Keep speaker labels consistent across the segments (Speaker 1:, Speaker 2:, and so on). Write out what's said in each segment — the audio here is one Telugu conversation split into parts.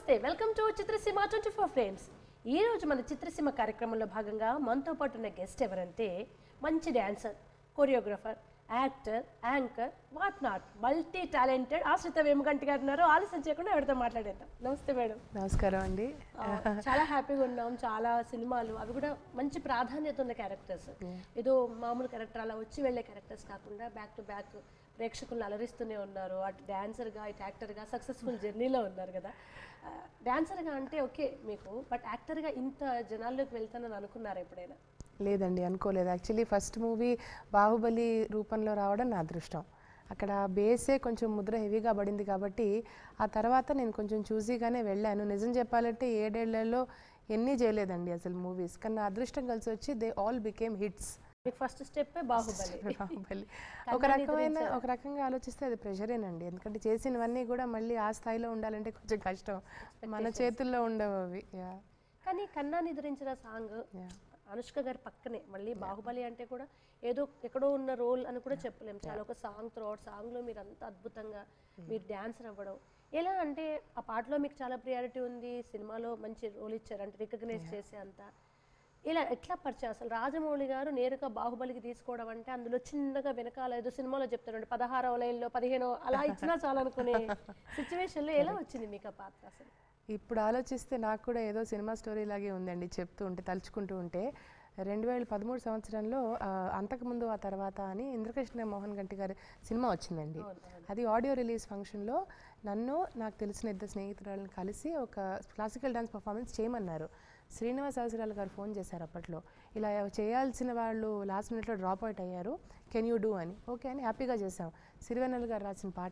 Speaker 1: నమస్తే welcome to Chitraseema twenty four frames ఈ రోజు మన చిత్రసీమ కార్యక్రమంలో భాగంగా మనతో పాటు ఉన్న గెస్ట్ ఎవరంటే మంచి dancer choreographer actor anchor what not multi talented Ashritha Vemaganti గారు ఉన్నారు ఆలస్యం చేయకుండా ఎవరితో మాట్లాడేద్దాం నమస్తే మేడం
Speaker 2: నమస్కారం అండి
Speaker 1: ఆ, చాలా హ్యాపీగా ఉన్నాం చాలా సినిమాలు అవి కూడా మంచి ప్రాధాన్యత ఉన్న క్యారెక్టర్స్ ఏదో మామూలు క్యారెక్టర్ అలా వచ్చి వెళ్ళే క్యారెక్టర్స్ కాకుండా బ్యాక్ టు బ్యాక్ ప్రేక్షకులను అలరిస్తూనే ఉన్నారు అటు డాన్సర్గా ఇటు యాక్టర్గా సక్సెస్ఫుల్ జర్నీలో ఉన్నారు కదా ఆ, డాన్సర్గా అంటే ఓకే మీకు బట్ యాక్టర్గా ఇంత జనాల్లోకి వెళ్తానని అనుకున్నారు ఎప్పుడైనా
Speaker 2: లేదండి అనుకోలేదు యాక్చువల్లీ ఫస్ట్ మూవీ బాహుబలి రూపంలో రావడం నా అదృష్టం అక్కడ బేసే కొంచెం ముద్ర హెవీగా పడింది కాబట్టి ఆ తర్వాత నేను కొంచెం చూసీగానే వెళ్ళాను నిజం చెప్పాలంటే ఏడేళ్లలో ఎన్ని చేయలేదండి అసలు మూవీస్ కానీ నా అదృష్టం కలిసి వచ్చి దే ఆల్ బికేమ్ హిట్స్
Speaker 1: మీకు ఫస్ట్ స్టెప్ బాహుబలి
Speaker 2: బాహుబలి ఒక రకమైన ఒక రకంగా ఆలోచిస్తే అది ప్రెషరేనండి ఎందుకంటే చేసినవన్నీ కూడా మళ్ళీ ఆ స్థాయిలో ఉండాలంటే కొంచెం కష్టం మన చేతుల్లో ఉండవు అవి యా
Speaker 1: కానీ కన్నా నిద్రించిన సాంగ్
Speaker 2: యా
Speaker 1: అనుష్క గారి పక్కనే మళ్ళీ బాహుబలి అంటే కూడా ఏదో ఎక్కడో ఉన్న రోల్ అని కూడా చెప్పలేం చాలా ఒక సాంగ్ త్రూ సాంగ్ లో మీరు అంత అద్భుతంగా మీరు డాన్సర్ అవ్వడం ఎలా అంటే ఆ పాటలో మీకు చాలా ప్రియారిటీ ఉంది సినిమాలో మంచి రోల్ ఇచ్చారు అంటే రికగ్నైజ్ చేసే అంత ఇలా ఎట్లా పరిచయం అసలు రాజమౌళి గారు నేరుగా బాహుబలికి తీసుకోవడం అంటే అందులో చిన్నగా వెనకాల ఏదో సినిమాలో చెప్తాడు పదహారవ లైన్లో పదిహేనో అలా ఇచ్చినా చాలు అనుకునే సిచ్యువేషన్లో ఎలా వచ్చింది మీకు ఆ పాత్ర అసలు
Speaker 2: ఇప్పుడు ఆలోచిస్తే నాకు కూడా ఏదో సినిమా స్టోరీ లాగే ఉందండి చెప్తూ ఉంటే తలుచుకుంటూ ఉంటే రెండు వేల పదమూడు సంవత్సరంలో ఆ, అంతకుముందు ఆ తర్వాత అని ఇంద్రకృష్ణ మోహన్ గంటి గారి సినిమా వచ్చిందండి అది ఆడియో రిలీజ్ ఫంక్షన్లో నన్ను నాకు తెలిసిన ఇద్దరు స్నేహితురాలను కలిసి ఒక క్లాసికల్ డాన్స్ పర్ఫార్మెన్స్ చేయమన్నారు శ్రీనివాస్ అవసరాలు గారు ఫోన్ చేశారు అప్పట్లో ఇలా చేయాల్సిన వాళ్ళు లాస్ట్ మినిట్లో డ్రాప్ అవుట్ అయ్యారు కెన్ యూ డూ అని ఓకే అని హ్యాపీగా చేసాం సిరివెన్నెల గారు రాసిన పాట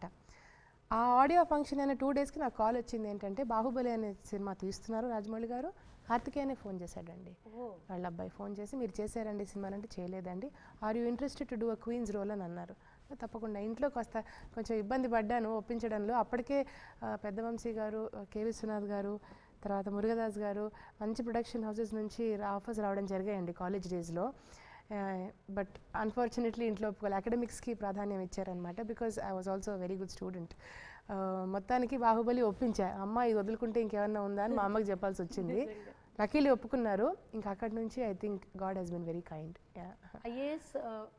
Speaker 2: ఆ ఆడియో ఫంక్షన్ అయిన టూ డేస్కి నాకు కాల్ వచ్చింది ఏంటంటే బాహుబలి అనే సినిమా తీస్తున్నారు రాజమౌళి గారు కార్తికేయనే ఫోన్ చేశాడండి
Speaker 1: ఓ
Speaker 2: వాళ్ళ అబ్బాయి ఫోన్ చేసి మీరు చేశారండి సినిమా అంటే చేయలేదండి are you interested to do a queen's role అని అన్నారు తప్పకుండా ఇంట్లో కాస్త కొంచెం ఇబ్బంది పడ్డాను ఒప్పించడంలో అప్పటికే ఆ, పెద్ద వంశీ గారు ఆ, కె విశ్వనాథ్ గారు తర్వాత మురుగదాస్ గారు మంచి ప్రొడక్షన్ హౌసెస్ నుంచి ఆఫర్స్ రావడం జరిగాయండి కాలేజ్ డేస్లో బట్ అన్ఫార్చునేట్లీ ఇంట్లో ఒప్పుకోవాలి అకాడమిక్స్కి ప్రాధాన్యం ఇచ్చారనమాట because I was also very good student మొత్తానికి బాహుబలి ఒప్పించా అమ్మ ఇది వదులుకుంటే ఇంకేమన్నా ఉందా అని మా అమ్మకి చెప్పాల్సి వచ్చింది లక్కీలీ ఒప్పుకున్నారు ఇంకా అక్కడి నుంచి I think God has been very kind
Speaker 1: IAS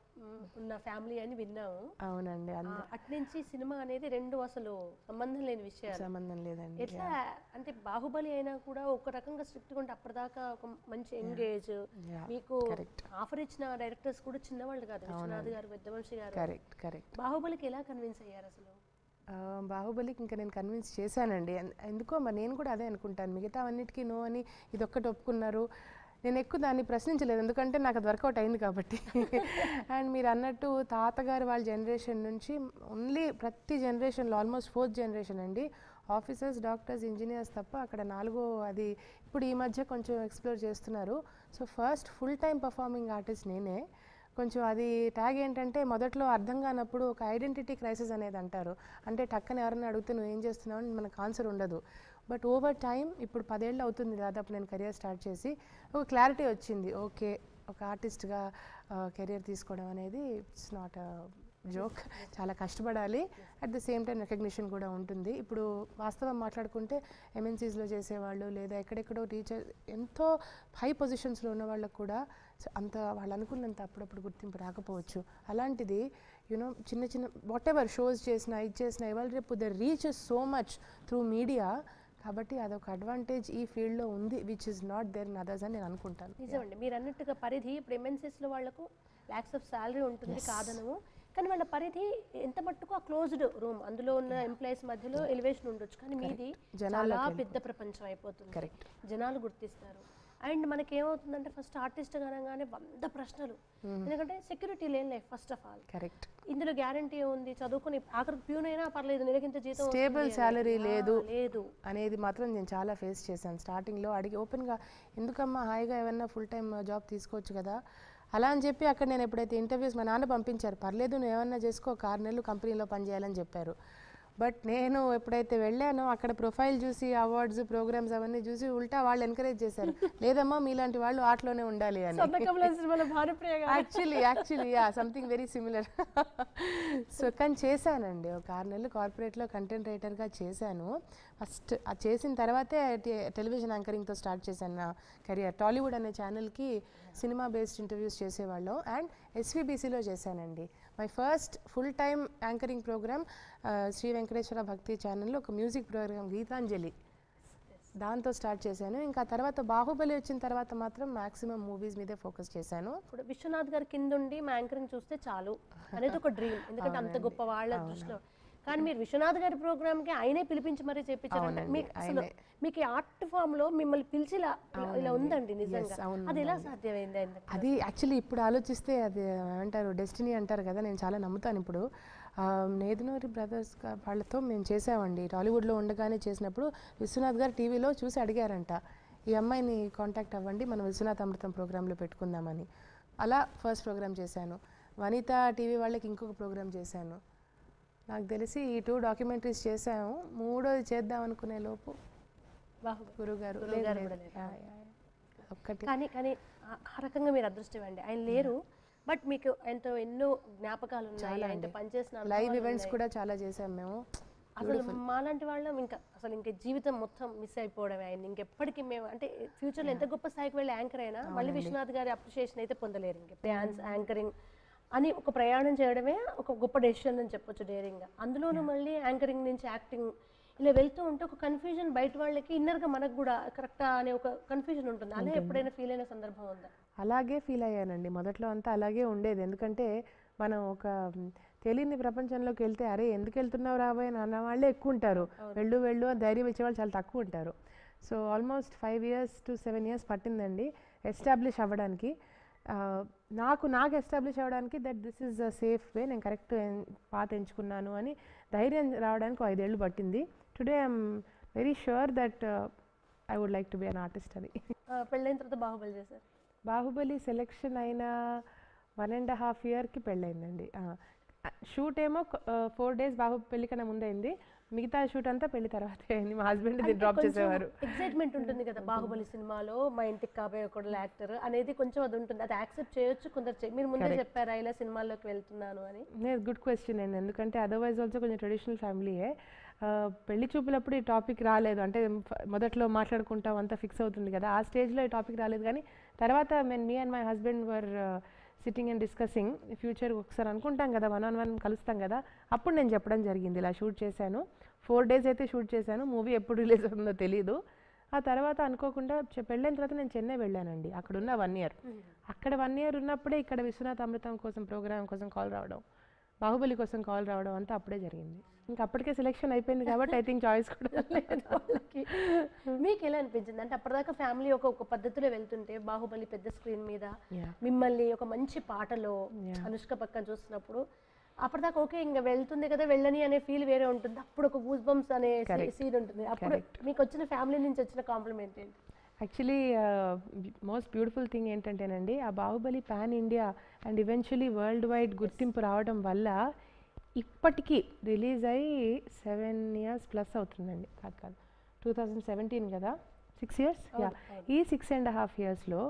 Speaker 1: ఉన్న ఫ్యామిలీ అని విన్నాము
Speaker 2: అవునండి
Speaker 1: ఆ,
Speaker 2: అంత
Speaker 1: అట్నుంచి సినిమా అనేది రెండు అసలు సంబంధం లేని విషయాలు
Speaker 2: సంబంధం లేదండి
Speaker 1: ఎట్లా అంటే బాహుబలి అయినా కూడా ఒక రకంగా స్ట్రిక్ట్ గా ఉంటే అప్పటిదాకా ఒక మంచి ఎంగేజ్
Speaker 2: Yeah,
Speaker 1: మీకు
Speaker 2: correct.
Speaker 1: ఆఫర్ ఇచ్చిన డైరెక్టర్స్ కూడా చిన్నవాళ్ళు కాదు విశ్వనాథ్ గారు పెద్దవంశి గారు
Speaker 2: కరెక్ట్ కరెక్ట్
Speaker 1: బాహుబలికి ఎలా కన్విన్స్ అయ్యారు అసలు
Speaker 2: బాహుబలికి ఇంకా నేను కన్విన్స్ చేశానండి ఎన్- ఎందుకో మరి నేను కూడా అదే అనుకుంటాను మిగతా అన్నిటికీ నో అని ఇది ఒక్కటి ఒప్పుకున్నారు నేను ఎక్కువ దాన్ని ప్రశ్నించలేదు ఎందుకంటే నాకు అది వర్కౌట్ అయింది కాబట్టి అండ్ మీరు అన్నట్టు తాతగారు వాళ్ళ జనరేషన్ నుంచి ఓన్లీ ప్రతి జనరేషన్లో ఆల్మోస్ట్ ఫోర్త్ జనరేషన్ అండి ఆఫీసర్స్ డాక్టర్స్ ఇంజనీర్స్ తప్ప అక్కడ నాలుగో అది ఇప్పుడు ఈ మధ్య కొంచెం ఎక్స్ప్లోర్ చేస్తున్నారు so first full time performing artist నేనే కొంచెం అది ట్యాగ్ ఏంటంటే మొదట్లో అర్థం కానప్పుడు ఒక ఐడెంటిటీ క్రైసిస్ అనేది అంటారు అంటే టక్కన ఎవరైనా అడిగితే నువ్వు ఏం చేస్తున్నావు అని మనకు ఆన్సర్ ఉండదు బట్ ఓవర్ టైం ఇప్పుడు పదేళ్ళు అవుతుంది దాదాపు నేను కెరియర్ స్టార్ట్ చేసి ఒక క్లారిటీ వచ్చింది ఓకే ఒక ఆర్టిస్ట్గా కెరియర్ తీసుకోవడం అనేది ఇట్స్ నాట్ జోక్ చాలా కష్టపడాలి at the same time recognition కూడా ఉంటుంది ఇప్పుడు వాస్తవం మాట్లాడుకుంటే ఎంఎన్సీస్లో చేసేవాళ్ళు లేదా ఎక్కడెక్కడో టీచర్ ఎంతో హై పొజిషన్స్లో ఉన్న వాళ్ళకు కూడా స- అంత వాళ్ళు అనుకున్నంత అప్పుడప్పుడు గుర్తింపు రాకపోవచ్చు అలాంటిది యూనో చిన్న చిన్న వాట్ ఎవర్ షోస్ చేసిన ఇది చేసిన ఇవాళ రేపు the reach so much through media కాబట్టి అదొక అడ్వాంటేజ్ ఈ ఫీల్డ్లో ఉంది which is not there in others అని నేను అనుకుంటాను
Speaker 1: నిజమండి మీరు అన్నట్టుగా పరిధి ఇప్పుడు ఎంఎన్సీస్ లో వాళ్ళకు ల్యాక్స్ ఆఫ్ శాలరీ ఉంటుంది కాదనము కానీ వాళ్ళ పరిధి ఎంత మట్టుకు ఆ క్లోజ్డ్ రూమ్ అందులో ఉన్న ఎంప్లాయీస్ మధ్యలో ఎలివేషన్ ఉండొచ్చు కానీ మీది చాలా పెద్ద ప్రపంచం అయిపోతుంది
Speaker 2: Correct.
Speaker 1: జనాలు గుర్తిస్తారు అండ్ మనకి ఏమవుతుందంటే ఫస్ట్ ఆర్టిస్ట్ అనగానే వంద ప్రశ్నలు ఎందుకంటే సెక్యూరిటీ లేని life first of all
Speaker 2: correct
Speaker 1: ఇందులో గ్యారంటీ ఉంది చదువుకుని ఆఖరికి ప్యూన్ అయినా పర్లేదు నెలకింత జీతం వస్తుంది
Speaker 2: స్టేబుల్
Speaker 1: అని.
Speaker 2: శాలరీ
Speaker 1: ఆ,
Speaker 2: లేదు
Speaker 1: లేదు
Speaker 2: అనేది మాత్రం నేను చాలా ఫేస్ చేశాను స్టార్టింగ్లో అడిగి ఓపెన్గా ఎందుకమ్మా హాయిగా ఏమన్నా ఫుల్ టైం జాబ్ తీసుకోవచ్చు కదా అలా అని చెప్పి అక్కడ నేను ఎప్పుడైతే ఇంటర్వ్యూస్ మా నాన్న పంపించారు పర్లేదు నువ్వు ఏమన్నా చేసుకో ఒక ఆరు నెలలు కంపెనీలో పనిచేయాలని చెప్పారు బట్ నేను ఎప్పుడైతే వెళ్ళానో అక్కడ ప్రొఫైల్ చూసి అవార్డ్స్ ప్రోగ్రామ్స్ అవన్నీ చూసి ఉల్టా వాళ్ళు ఎంకరేజ్ చేశారు లేదమ్మా మీలాంటి వాళ్ళు ఆటలోనే ఉండాలి అని
Speaker 1: సొంతకంలో సినిమాలో భానుప్రియ గారు
Speaker 2: actually actually yeah something very similar so కానీ చేశానండి ఒక ఆరు నెలలు కార్పొరేట్లో కంటెంట్ రైటర్గా చేశాను ఫస్ట్ అది చేసిన తర్వాతే టె- టెలివిజన్ యాంకరింగ్తో స్టార్ట్ చేశాను నా కెరియర్ టాలీవుడ్ అనే ఛానల్కి సినిమా బేస్డ్ ఇంటర్వ్యూస్ చేసేవాళ్ళం అండ్ ఎస్వీబీసీలో చేశానండి my first full time anchoring program Shri Venkateswara Bhakti ఛానల్లో ఒక మ్యూజిక్ ప్రోగ్రామ్ గీతాంజలి దాంతో స్టార్ట్ చేశాను ఇంకా తర్వాత బాహుబలి వచ్చిన తర్వాత మాత్రం మాక్సిమం మూవీస్ మీదే ఫోకస్ చేశాను
Speaker 1: ఇప్పుడు విశ్వనాథ్ గారి కింద ఉండి మా యాంకరింగ్ చూస్తే చాలు అనేది ఒక డ్రీమ్ ఎందుకంటే అంత గొప్ప వాళ్ళ దృష్టిలో కానీ మీరు విశ్వనాథ్ గారి ప్రోగ్రామ్ కి ఆయనే పిలిపించి మరీ చేపించారంటే
Speaker 2: అవునండి,
Speaker 1: మీకు అసలు
Speaker 2: ఆయనే.
Speaker 1: మీకు ఆర్ట్ ఫామ్ లో మిమ్మల్ని పిలిచి ఇలా ఇలా- ఇలా ఉందండి నిజంగా
Speaker 2: అవును,
Speaker 1: అది ఎలా సాధ్యమైంది ఆయన
Speaker 2: అది యాక్చువల్లీ ఇప్పుడు ఆలోచిస్తే అది ఏమంటారు డెస్టినీ అంటారు కదా నేను చాలా నమ్ముతాను ఇప్పుడు ఆ, నేదునూరి బ్రదర్స్ గా- వాళ్ళతో మేము చేసామండి టాలీవుడ్లో ఉండగానే చేసినప్పుడు విశ్వనాథ్ గారు టీవీలో చూసి అడిగారంట ఈ అమ్మాయిని కాంటాక్ట్ అవ్వండి మనం విశ్వనాథ్ అమృతం ప్రోగ్రాంలో పెట్టుకుందామని అలా ఫస్ట్ ప్రోగ్రామ్ చేశాను వనిత టీవీ వాళ్ళకి ఇంకొక ప్రోగ్రామ్ చేశాను నాకు తెలిసి ఈ టూ డాక్యుమెంటరీస్ చేశాము మూడోది చేద్దాం అనుకునే లోపు
Speaker 1: బాహుబలి
Speaker 2: గురుగారు
Speaker 1: గురువుగారు
Speaker 2: లేదు,
Speaker 1: కూడా
Speaker 2: లేదు. Yeah, yeah, yeah. ఒక్కటి
Speaker 1: కానీ కానీ ఆ- ఆ రకంగా మీరు అదృష్టం అండి ఆయన లేరు బట్ మీకు ఎంతో ఎన్నో జ్ఞాపకాలు ఉన్నాయి ఆయనతో పనిచేసిన
Speaker 2: లైవ్
Speaker 1: అనుభవాలు
Speaker 2: ఈవెంట్స్
Speaker 1: ఉన్నాయి.
Speaker 2: కూడా చాలా చేసాం మేము
Speaker 1: అసలు మాలాంటి వాళ్ళం ఇంకా అసలు ఇంకా జీవితం మొత్తం మిస్ అయిపోవడమే ఆయన ఇంకెప్పటికీ మేము అంటే ఫ్యూచర్లో ఎంత గొప్ప స్థాయికి వెళ్ళి యాంకర్ అయినా మళ్ళీ విశ్వనాథ్ గారి అప్రిషియేషన్ అయితే పొందలేరు ఇంకా డాన్స్ యాంకరింగ్ అని ఒక ప్రయాణం చేయడమే ఒక గొప్ప డెసిషన్ అని చెప్పొచ్చు డేరింగ్గా అందులోనూ మళ్ళీ యాంకరింగ్ నుంచి యాక్టింగ్ ఇలా వెళ్తూ ఉంటే ఒక కన్ఫ్యూజన్ బయట వాళ్ళకి ఇన్నర్గా మనకు కూడా కరెక్టా అనే ఒక కన్ఫ్యూజన్ ఉంటుంది అలా ఎప్పుడైనా ఫీల్ అయిన సందర్భం ఉందా
Speaker 2: అలాగే ఫీల్ అయ్యానండి మొదట్లో అంతా అలాగే ఉండేది ఎందుకంటే మనం ఒక మ్, తెలియని ప్రపంచంలోకి వెళ్తే అరే ఎందుకు వెళ్తున్నావు రాబోయే అన్న వాళ్ళే ఎక్కువ ఉంటారు వెళ్ళు వెళ్ళు అని ధైర్యం ఇచ్చేవాళ్ళు చాలా తక్కువ ఉంటారు so almost five years to seven years పట్టిందండి ఎస్టాబ్లిష్ అవ్వడానికి ఆ, నాకు నాకు ఎస్టాబ్లిష్ అవ్వడానికి that this is a safe way నేను కరెక్ట్ పాత ఎంచుకున్నాను అని ధైర్యం రావడానికి ఓ ఐదేళ్ళు పట్టింది today I'm very sure that I would like to be an artist అది
Speaker 1: ఆ, పెళ్ళైన తర్వాత బాహుబలి చేశారు
Speaker 2: బాహుబలి సెలెక్షన్ అయిన వన్ అండ్ హాఫ్ ఇయర్కి పెళ్ళయిందండి షూట్ ఏమో ఫోర్ డేస్ బాహుబలి కన్నా ముందైంది మిగతా షూట్ అంతా పెళ్లి తర్వాత అయింది మా హస్బెండ్ డ్రాప్ చేసేవారు
Speaker 1: ఎక్సైట్మెంట్ ఉంటుంది కదా బాహుబలి సినిమాలో మా ఇంటికి కాబోయే ఒక యాక్టర్ అనేది కొంచెం అది ఉంటుంది అది యాక్సెప్ట్ చేయొచ్చు కొందరు చే- మీరు ముందే చెప్పారా ఇలా సినిమాల్లోకి వెళ్తున్నాను అని
Speaker 2: నేను గుడ్ క్వశ్చన్ అండి ఎందుకంటే అదర్వైజ్ ఆల్సో కొంచెం ట్రెడిషనల్ ఫ్యామిలీయే పెళ్లి చూపులప్పుడు ఈ టాపిక్ రాలేదు అంటే ఫ- మొదట్లో మాట్లాడుకుంటాం అంతా ఫిక్స్ అవుతుంది కదా ఆ స్టేజ్లో ఈ టాపిక్ రాలేదు కానీ తర్వాత మేము me and my husband were sitting and discussing future ఒకసారి అనుకుంటాం కదా వన్ ఆన్ వన్ కలుస్తాం కదా అప్పుడు నేను చెప్పడం జరిగింది ఇలా షూట్ చేశాను ఫోర్ డేస్ అయితే షూట్ చేశాను మూవీ ఎప్పుడు రిలీజ్ అవుతుందో తెలియదు ఆ తర్వాత అనుకోకుండా చె- పెళ్ళైన తర్వాత నేను చెన్నై వెళ్ళానండి అక్కడ ఉన్న వన్ ఇయర్ అక్కడ వన్ ఇయర్ ఉన్నప్పుడే ఇక్కడ విశ్వనాథ్ అమృతం కోసం ప్రోగ్రామ్ కోసం కాల్ రావడం బాహుబలి కోసం కాల్ రావడం అంతా అప్పుడే జరిగింది ఇంకా అప్పటికే సెలెక్షన్ అయిపోయింది కాబట్టి ఐ థింక్ చాయిస్ కూడా
Speaker 1: లేదు వాళ్ళకి మీకు ఎలా అనిపించింది అంటే అప్పటిదాకా ఫ్యామిలీ ఒక ఒక పద్ధతిలో వెళ్తుంటే బాహుబలి పెద్ద స్క్రీన్ మీద
Speaker 2: Yeah.
Speaker 1: మిమ్మల్ని ఒక మంచి పాటలో అనుష్క పక్కన చూస్తున్నప్పుడు అప్పటిదాకా ఓకే ఇంకా వెళ్తుంది కదా వెళ్ళని అనే ఫీల్ వేరే ఉంటుంది అప్పుడు ఒక గూస్ బంప్స్ అనే సీన్ ఉంటుంది అప్పుడు మీకు వచ్చిన ఫ్యామిలీ నుంచి వచ్చిన కాంప్లిమెంట్ ఏంటి
Speaker 2: యాక్చువల్లీ మోస్ట్ బ్యూటిఫుల్ థింగ్ ఏంటంటేనండి ఆ Baahubali pan India and eventually worldwide గుర్తింపు రావడం వల్ల ఇప్పటికీ రిలీజ్ అయ్యి సెవెన్ ఇయర్స్ ప్లస్ అవుతుందండి కాదు కాదు టూ థౌజండ్ సెవెంటీన్ కదా సిక్స్ ఇయర్స్ యా ఈ సిక్స్ అండ్ హాఫ్ ఇయర్స్లో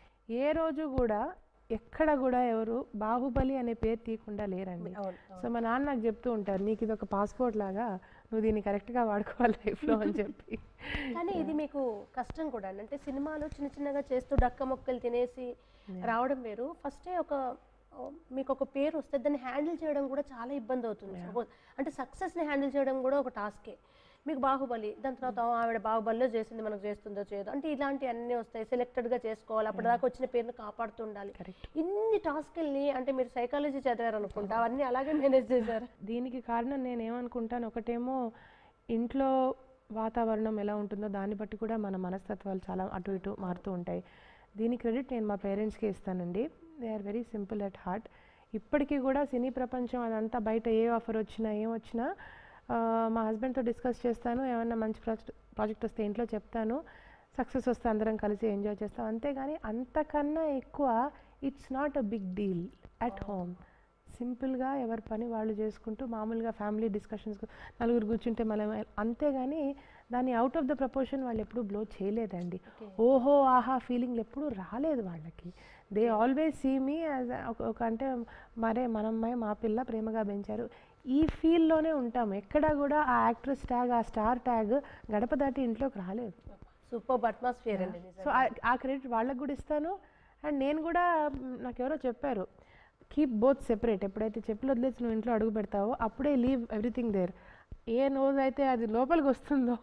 Speaker 2: ఏ రోజు కూడా ఎక్కడ కూడా ఎవరు బాహుబలి అనే పేరు తీయకుండా లేరండి
Speaker 1: అవును
Speaker 2: సో మా నాన్న నాకు చెప్తూ ఉంటారు నీకు ఇది ఒక పాస్పోర్ట్ లాగా నువ్వు దీన్ని కరెక్ట్గా వాడుకోవాలి లైఫ్లో అని చెప్పి
Speaker 1: కానీ ఇది మీకు కష్టం కూడా అండి అంటే సినిమాలో చిన్న చిన్నగా చేస్తూ డక్క మొక్కలు తినేసి రావడం వేరు ఫస్టే ఒక ఓ, మీకు ఒక పేరు వస్తే దాన్ని హ్యాండిల్ చేయడం కూడా చాలా ఇబ్బంది అవుతుంది Suppose- అంటే సక్సెస్ని హ్యాండిల్ చేయడం కూడా ఒక టాస్కే మీకు బాహుబలి దాని తర్వాత "ఓ, ఆవిడ బాహుబలిలో చేసింది మనకు చేస్తుందో చేయదో అంటే ఇలాంటి అన్నీ వస్తాయి సెలెక్టెడ్గా చేసుకోవాలి అప్పటిదాకా వచ్చిన పేరుని కాపాడుతూ ఉండాలి ఇన్ని టాస్క్ల్ని అంటే మీరు సైకాలజీ చదివారు అనుకుంటా అవన్నీ అలాగే మేనేజ్ చేశారు
Speaker 2: దీనికి కారణం నేను ఏమనుకుంటాను ఒకటేమో ఇంట్లో వాతావరణం ఎలా ఉంటుందో దాన్ని బట్టి కూడా మన మనస్తత్వాలు చాలా అటు ఇటు మారుతూ ఉంటాయి దీని క్రెడిట్ నేను మా పేరెంట్స్కి ఇస్తానండి they are very simple at heart ఇప్పటికీ కూడా సినీ ప్రపంచం అదంతా బయట ఏ ఆఫర్ వచ్చినా ఏం వచ్చినా ఆ, మా హస్బెండ్తో డిస్కస్ చేస్తాను ఏమన్నా మంచి ప్రాజెక్ట్ ప్రాజెక్ట్ వస్తే ఇంట్లో చెప్తాను సక్సెస్ వస్తే అందరం కలిసి ఎంజాయ్ చేస్తాం అంతేగాని అంతకన్నా ఎక్కువ it's not a big deal at home సింపుల్గా ఎవరి పని వాళ్ళు చేసుకుంటూ మామూలుగా ఫ్యామిలీ డిస్కషన్స్ నలుగురు కూర్చుంటే మనం అంతేగాని దాన్ని అవుట్ ఆఫ్ ద ప్రపోర్షన్ వాళ్ళు ఎప్పుడూ బ్లో చేయలేదండి ఓహో ఆహా ఫీలింగ్లు ఎప్పుడూ రాలేదు వాళ్ళకి they always see me as ఒక అంటే మరే మనమ్మాయి మా పిల్ల ప్రేమగా పెంచారు ఈ ఫీల్లోనే ఉంటాము ఎక్కడా కూడా ఆ యాక్ట్రెస్ ట్యాగ్ ఆ స్టార్ ట్యాగ్ గడప దాటి ఇంట్లోకి రాలేదు
Speaker 1: సూపర్ అట్మాస్ఫియర్ అండి
Speaker 2: సో ఆ క్రెడిట్ వాళ్ళకి కూడా ఇస్తాను అండ్ నేను కూడా మ్, నాకు ఎవరో చెప్పారు కీప్ బోత్ సెపరేట్ ఎప్పుడైతే చెప్పులు వదిలేసి నువ్వు ఇంట్లో అడుగు పెడతావో అప్పుడే leave everything there a nose అయితే అది లోపలికి వస్తుందో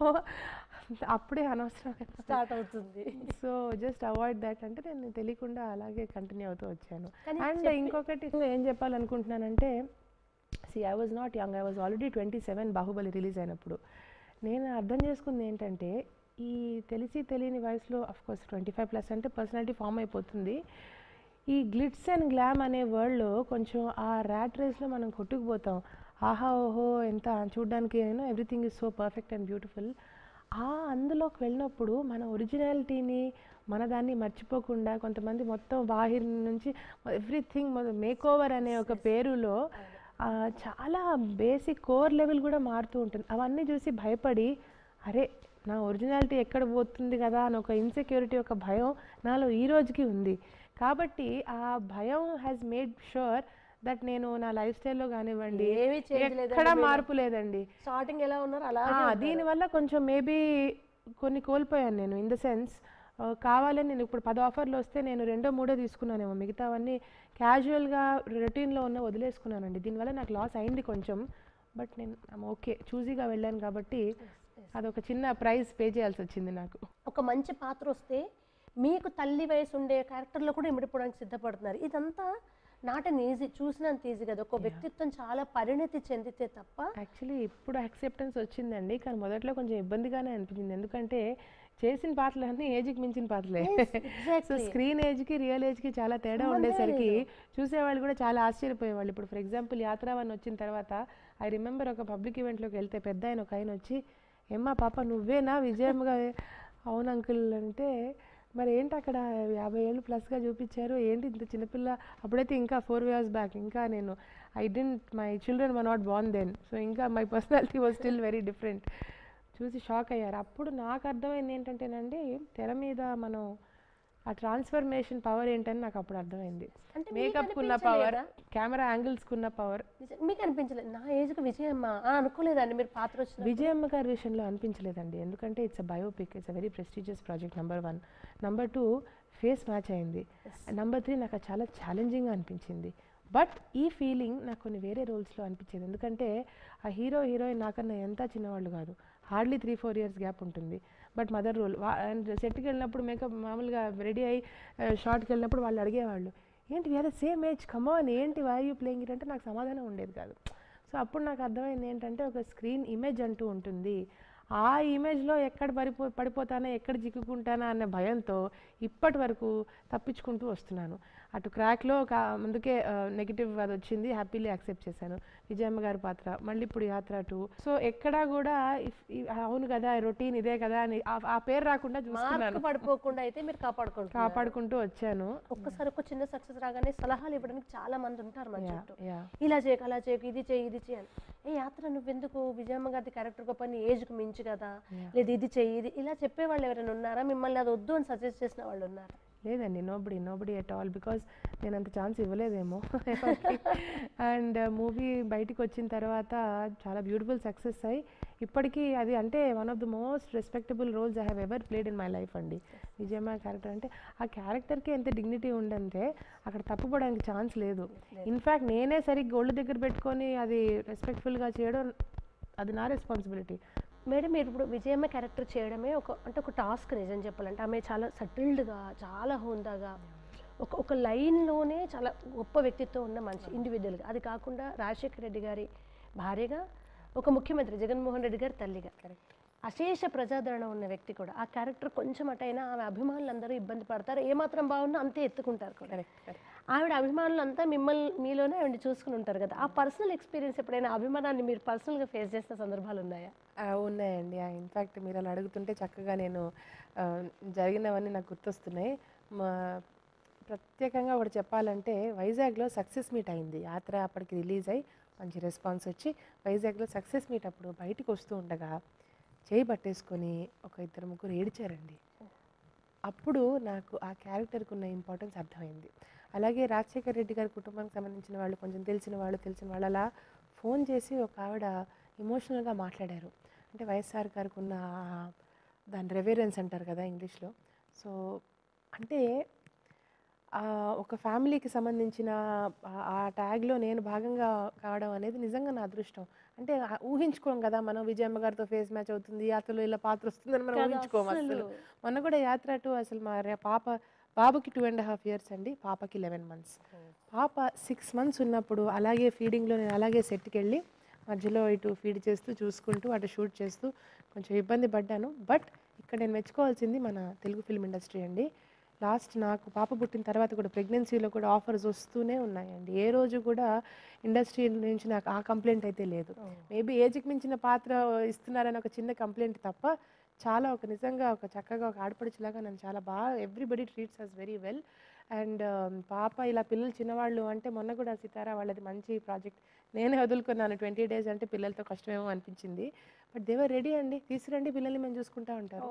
Speaker 2: అప్పుడే అనవసరమైన
Speaker 1: స్టార్ట్ అవుతుంది
Speaker 2: సో జస్ట్ అవాయిడ్ దాట్ అంటే నేను తెలియకుండా అలాగే కంటిన్యూ అవుతూ వచ్చాను
Speaker 1: కానీ
Speaker 2: అండ్ ఇంకొకటి ఏం చెప్పాలనుకుంటున్నానంటే see I was not young I was already twenty seven Baahubali release అయినప్పుడు నేను అర్థం చేసుకుంది ఏంటంటే ఈ తెలిసి తెలియని వయసులో కోర్స్ ట్వంటీ ఫైవ్ ప్లస్ అంటే పర్సనాలిటీ ఫామ్ అయిపోతుంది ఈ గ్లిట్స్ అండ్ గ్లామ్ అనే వరల్డ్లో కొంచెం ఆ ర్యాట్ రేస్లో మనం కొట్టుకుపోతాం ఆహా ఓహో ఎంత చూడడానికి you know everything is so perfect and beautiful ఆ అందులోకి వెళ్ళినప్పుడు మన ఒరిజినాలిటీని మన దాన్ని మర్చిపోకుండా కొంతమంది మొత్తం బాహిర్ నుంచి ఎవ్రీథింగ్ మేక్ ఓవర్ అనే ఒక పేరులో ఆ, చాలా బేసిక్ కోర్ లెవెల్ కూడా మారుతూ ఉంటుంది అవన్నీ చూసి భయపడి అరే నా ఒరిజినాలిటీ ఎక్కడ పోతుంది కదా అని ఒక ఇన్సెక్యూరిటీ ఒక భయం నాలో ఈ రోజుకి ఉంది కాబట్టి ఆ భయం హ్యాస్ మేడ్ షూర్ దట్ నేను నా లైఫ్ స్టైల్లో కానివ్వండి
Speaker 1: ఏమీ change లేదండి
Speaker 2: ఎక్కడ మార్పు లేదండి
Speaker 1: స్టార్టింగ్ ఎలా ఉన్నారు అలా
Speaker 2: ఆ, దీనివల్ల కొంచెం మేబీ కొన్ని కోల్పోయాను నేను ఇన్ ద సెన్స్ కావాలని నేను ఇప్పుడు పది ఆఫర్లు వస్తే నేను రెండో మూడో తీసుకున్నానేమో మిగతావన్నీ క్యాజువల్గా రొటీన్లో ఉన్న వదిలేసుకున్నానండి దీనివల్ల నాకు లాస్ అయింది కొంచెం బట్ నేను ఓకే చూజీగా వెళ్ళాను కాబట్టి అదొక చిన్న ప్రైస్ పే చేయాల్సి వచ్చింది నాకు
Speaker 1: ఒక మంచి పాత్ర వస్తే మీకు తల్లి వయసు ఉండే క్యారెక్టర్లో కూడా ఇమిడిపోవడానికి సిద్ధపడుతున్నారు ఇదంతా నాట్ అన్ ఈజీ చూసినంత ఈజీ కదా ఒక వ్యక్తిత్వం చాలా పరిణతి చెందితే తప్ప
Speaker 2: యాక్చువల్లీ ఇప్పుడు యాక్సెప్టెన్స్ వచ్చిందండి కానీ మొదట్లో కొంచెం ఇబ్బందిగానే అనిపించింది ఎందుకంటే చేసిన పాటలన్నీ ఏజ్కి మించిన పాటలే సో స్క్రీన్ ఏజ్కి రియల్ ఏజ్కి చాలా తేడా ఉండేసరికి చూసేవాళ్ళు కూడా చాలా ఆశ్చర్యపోయేవాళ్ళు ఇప్పుడు ఫర్ ఎగ్జాంపుల్ యాత్రావన్ వచ్చిన తర్వాత ఐ రిమెంబర్ ఒక పబ్లిక్ ఈవెంట్లోకి వెళ్తే పెద్ద ఆయన ఒక ఆయన వచ్చి ఏమ్మా పాప నువ్వేనా విజయమ్మగా అవును అంకుల్ అంటే మరి ఏంటి అక్కడ యాభై ఏళ్ళు ప్లస్గా చూపించారు ఏంటి ఇంత చిన్నపిల్ల అప్పుడైతే ఇంకా ఫోర్ ఇయర్స్ బ్యాక్ ఇంకా నేను I didn't my children were not born then so ఇంకా my personality was still very different చూసి షాక్ అయ్యారు అప్పుడు నాకు అర్థమైంది ఏంటంటేనండి తెర మీద మనం ఆ ట్రాన్స్ఫర్మేషన్ పవర్ ఏంటని నాకు అప్పుడు అర్థమైంది
Speaker 1: అంటే మీకు
Speaker 2: మేకప్ ఉన్న పవర్
Speaker 1: అనిపించలేదా?
Speaker 2: కెమెరా యాంగిల్స్ కున్న పవర్
Speaker 1: నిజం- మీకు అనిపించలేదు నా ఏజ్కి విజయమ్మ అని అనుకోలేదండి మీరు పాత్ర వచ్చిన
Speaker 2: విజయమ్మ గారి విషయంలో అనిపించలేదండి ఎందుకంటే it's a biopic it's a very prestigious project number one number two face match అయింది నెంబర్ త్రీ నాకు అది చాలా ఛాలెంజింగ్గా అనిపించింది బట్ ఈ ఫీలింగ్ నాకు కొన్ని వేరే రోల్స్లో అనిపించేది ఎందుకంటే ఆ హీరో హీరోయిన్ నాకన్నా ఎంత చిన్నవాళ్ళు కాదు hardly three four years gap ఉంటుంది బట్ మదర్ రోల్ అండ్ సెట్కి వెళ్ళినప్పుడు మేకప్ మామూలుగా రెడీ అయ్యి షార్ట్కి వెళ్ళినప్పుడు వాళ్ళు అడిగేవాళ్ళు ఏంటి వీఆర్ సేమ్ ఏజ్ కమాన్ ఏంటి వై యూ ప్లేయింగ్ ఇట్ అంటే నాకు సమాధానం ఉండేది కాదు సో అప్పుడు నాకు అర్థమైంది ఏంటంటే ఒక స్క్రీన్ ఇమేజ్ అంటూ ఉంటుంది ఆ ఇమేజ్లో ఎక్కడ పడిపో పడిపోతానా ఎక్కడ చిక్కుకుంటానా అనే భయంతో ఇప్పటి వరకు తప్పించుకుంటూ వస్తున్నాను అటు క్రాక్లో ఒక అందుకే నెగిటివ్ అది వచ్చింది హ్యాపీలీ యాక్సెప్ట్ చేశాను విజయమ్మ గారి పాత్ర మళ్ళీ ఇప్పుడు యాత్ర టూ సో ఎక్కడా కూడా if- ఈ- అవును కదా రొటీన్ ఇదే కదా అని ఆ- ఆ పేరు రాకుండా చూసుకున్నాను
Speaker 1: మార్క్ పడిపోకుండా అయితే మీరు కాపాడుకుంటారు
Speaker 2: కాపాడుకుంటూ వచ్చాను
Speaker 1: ఒక్కసారి ఒక చిన్న సక్సెస్ రాగానే సలహాలు ఇవ్వడానికి చాలా మంది ఉంటారు మన
Speaker 2: యా
Speaker 1: చుట్టూ
Speaker 2: యా
Speaker 1: ఇలా చేయకు అలా చేయకు ఇది చేయి ఇది చేయి అని ఏ యాత్ర నువ్వెందుకు విజయమ్మ గారి క్యారెక్టర్ గొప్ప నీ ఏజ్కి మించి కదా లేదు ఇది చెయ్యి ఇది ఇలా చెప్పే వాళ్ళు ఎవరైనా ఉన్నారా మిమ్మల్ని అది వద్దు అని సజెస్ట్ చేసిన వాళ్ళు ఉన్నారా
Speaker 2: లేదండి nobody nobody at all because నేను అంత ఛాన్స్ ఇవ్వలేదేమో అండ్ మూవీ బయటికి వచ్చిన తర్వాత చాలా బ్యూటిఫుల్ సక్సెస్ అయ్యి ఇప్పటికీ అది అంటే one of the most respectable roles I have ever played in my life అండి విజయమ్మ క్యారెక్టర్ అంటే ఆ క్యారెక్టర్కి ఎంత డిగ్నిటీ ఉందంటే అక్కడ తప్పుపడడానికి ఛాన్స్ లేదు ఇన్ఫ్యాక్ట్ నేనే సరిగ్గా ఒళ్ళు దగ్గర పెట్టుకొని అది రెస్పెక్ట్ఫుల్గా చేయడం అది నా రెస్పాన్సిబిలిటీ
Speaker 1: మేడం మీరు ఇప్పుడు విజయమ్మ క్యారెక్టర్ చేయడమే ఒక అంటే ఒక టాస్క్ నిజం చెప్పాలంటే ఆమె చాలా సటిల్డ్గా చాలా హోందాగా ఒక ఒక లైన్లోనే చాలా గొప్ప వ్యక్తిత్వం ఉన్న మనిషి ఇండివిజువల్గా అది కాకుండా రాజశేఖర రెడ్డి గారి భార్యగా ఒక ముఖ్యమంత్రి జగన్మోహన్ రెడ్డి గారి తల్లిగా అశేష ప్రజాదరణ ఉన్న వ్యక్తి కూడా ఆ క్యారెక్టర్ కొంచెం అటైనా ఆమె అభిమానులందరూ ఇబ్బంది పడతారు ఏమాత్రం బాగున్నా అంతే ఎత్తుకుంటారు కూడా ఆవిడ అభిమానులంతా మిమ్మల్ని మీలోనే ఆవిడ చూసుకుని ఉంటారు కదా ఆ పర్సనల్ ఎక్స్పీరియన్స్ ఎప్పుడైనా అభిమానాన్ని మీరు పర్సనల్గా ఫేస్ చేసిన సందర్భాలు ఉన్నాయా
Speaker 2: ఆ, ఉన్నాయండి ఇన్ఫ్యాక్ట్ మీరు అలా అడుగుతుంటే చక్కగా నేను ఆ, జరిగినవన్నీ నాకు గుర్తొస్తున్నాయి మా ప్రత్యేకంగా ఒకటి చెప్పాలంటే వైజాగ్లో సక్సెస్ మీట్ అయింది యాత్ర అప్పటికి రిలీజ్ అయ్యి మంచి రెస్పాన్స్ వచ్చి వైజాగ్లో సక్సెస్ మీట్ అప్పుడు బయటికి వస్తూ ఉండగా చేయి పట్టేసుకొని ఒక ఇద్దరు ముగ్గురు ఏడిచారండి అప్పుడు నాకు ఆ క్యారెక్టర్కి ఉన్న ఇంపార్టెన్స్ అర్థమైంది అలాగే రాజశేఖర్ రెడ్డి గారి కుటుంబానికి సంబంధించిన వాళ్ళు కొంచెం తెలిసిన వాళ్ళు తెలిసిన వాళ్ళు అలా ఫోన్ చేసి ఒక ఆవిడ ఎమోషనల్గా మాట్లాడారు అంటే వైఎస్ఆర్ గారికి ఉన్న ఆ- దాని రెవరెన్స్ అంటారు కదా ఇంగ్లీష్లో సో అంటే ఆ ఒక ఫ్యామిలీకి సంబంధించిన ఆ- ఆ ట్యాగ్లో నేను భాగంగా కావడం అనేది నిజంగా నా అదృష్టం అంటే ఆ ఊహించుకోం కదా మనం విజయమ్మ గారితో ఫేస్ మ్యాచ్ అవుతుంది యాత్రలో ఇలా పాత్ర వస్తుందని మనం
Speaker 1: కదా,
Speaker 2: ఊహించుకోము అసలు
Speaker 1: అస్సలు.
Speaker 2: మొన్న కూడా యాత్ర టూ అసలు మా రే- పాప బాబుకి టూ అండ్ హాఫ్ ఇయర్స్ అండి పాపకి లెవెన్ మంత్స్ పాప సిక్స్ మంత్స్ ఉన్నప్పుడు అలాగే ఫీడింగ్లో నేను అలాగే సెట్కి వెళ్ళి మధ్యలో ఇటు ఫీడ్ చేస్తూ చూసుకుంటూ అటు షూట్ చేస్తూ కొంచెం ఇబ్బంది పడ్డాను బట్ ఇక్కడ నేను మెచ్చుకోవాల్సింది మన తెలుగు ఫిల్మ్ ఇండస్ట్రీ అండి లాస్ట్ నాకు పాప పుట్టిన తర్వాత కూడా ప్రెగ్నెన్సీలో కూడా ఆఫర్స్ వస్తూనే ఉన్నాయండి ఏ రోజు కూడా ఇండస్ట్రీ నుంచి నాకు ఆ కంప్లైంట్ అయితే లేదు మేబీ ఏజ్కి మించిన పాత్ర ఇస్తున్నారని ఒక చిన్న కంప్లైంట్ తప్ప చాలా ఒక నిజంగా ఒక చక్కగా ఒక ఆడపడుచులాగా నన్ను చాలా బాగా everybody treats us very well and పాప ఇలా పిల్లలు చిన్నవాళ్ళు అంటే మొన్న కూడా సితారా వాళ్ళది మంచి ప్రాజెక్ట్ నేనే వదులుకున్నాను ట్వంటీ డేస్ అంటే పిల్లలతో కష్టమేమో అనిపించింది బట్ దేవర్ రెడీ అండి తీసుకురండి పిల్లల్ని మేము చూసుకుంటా ఉంటారు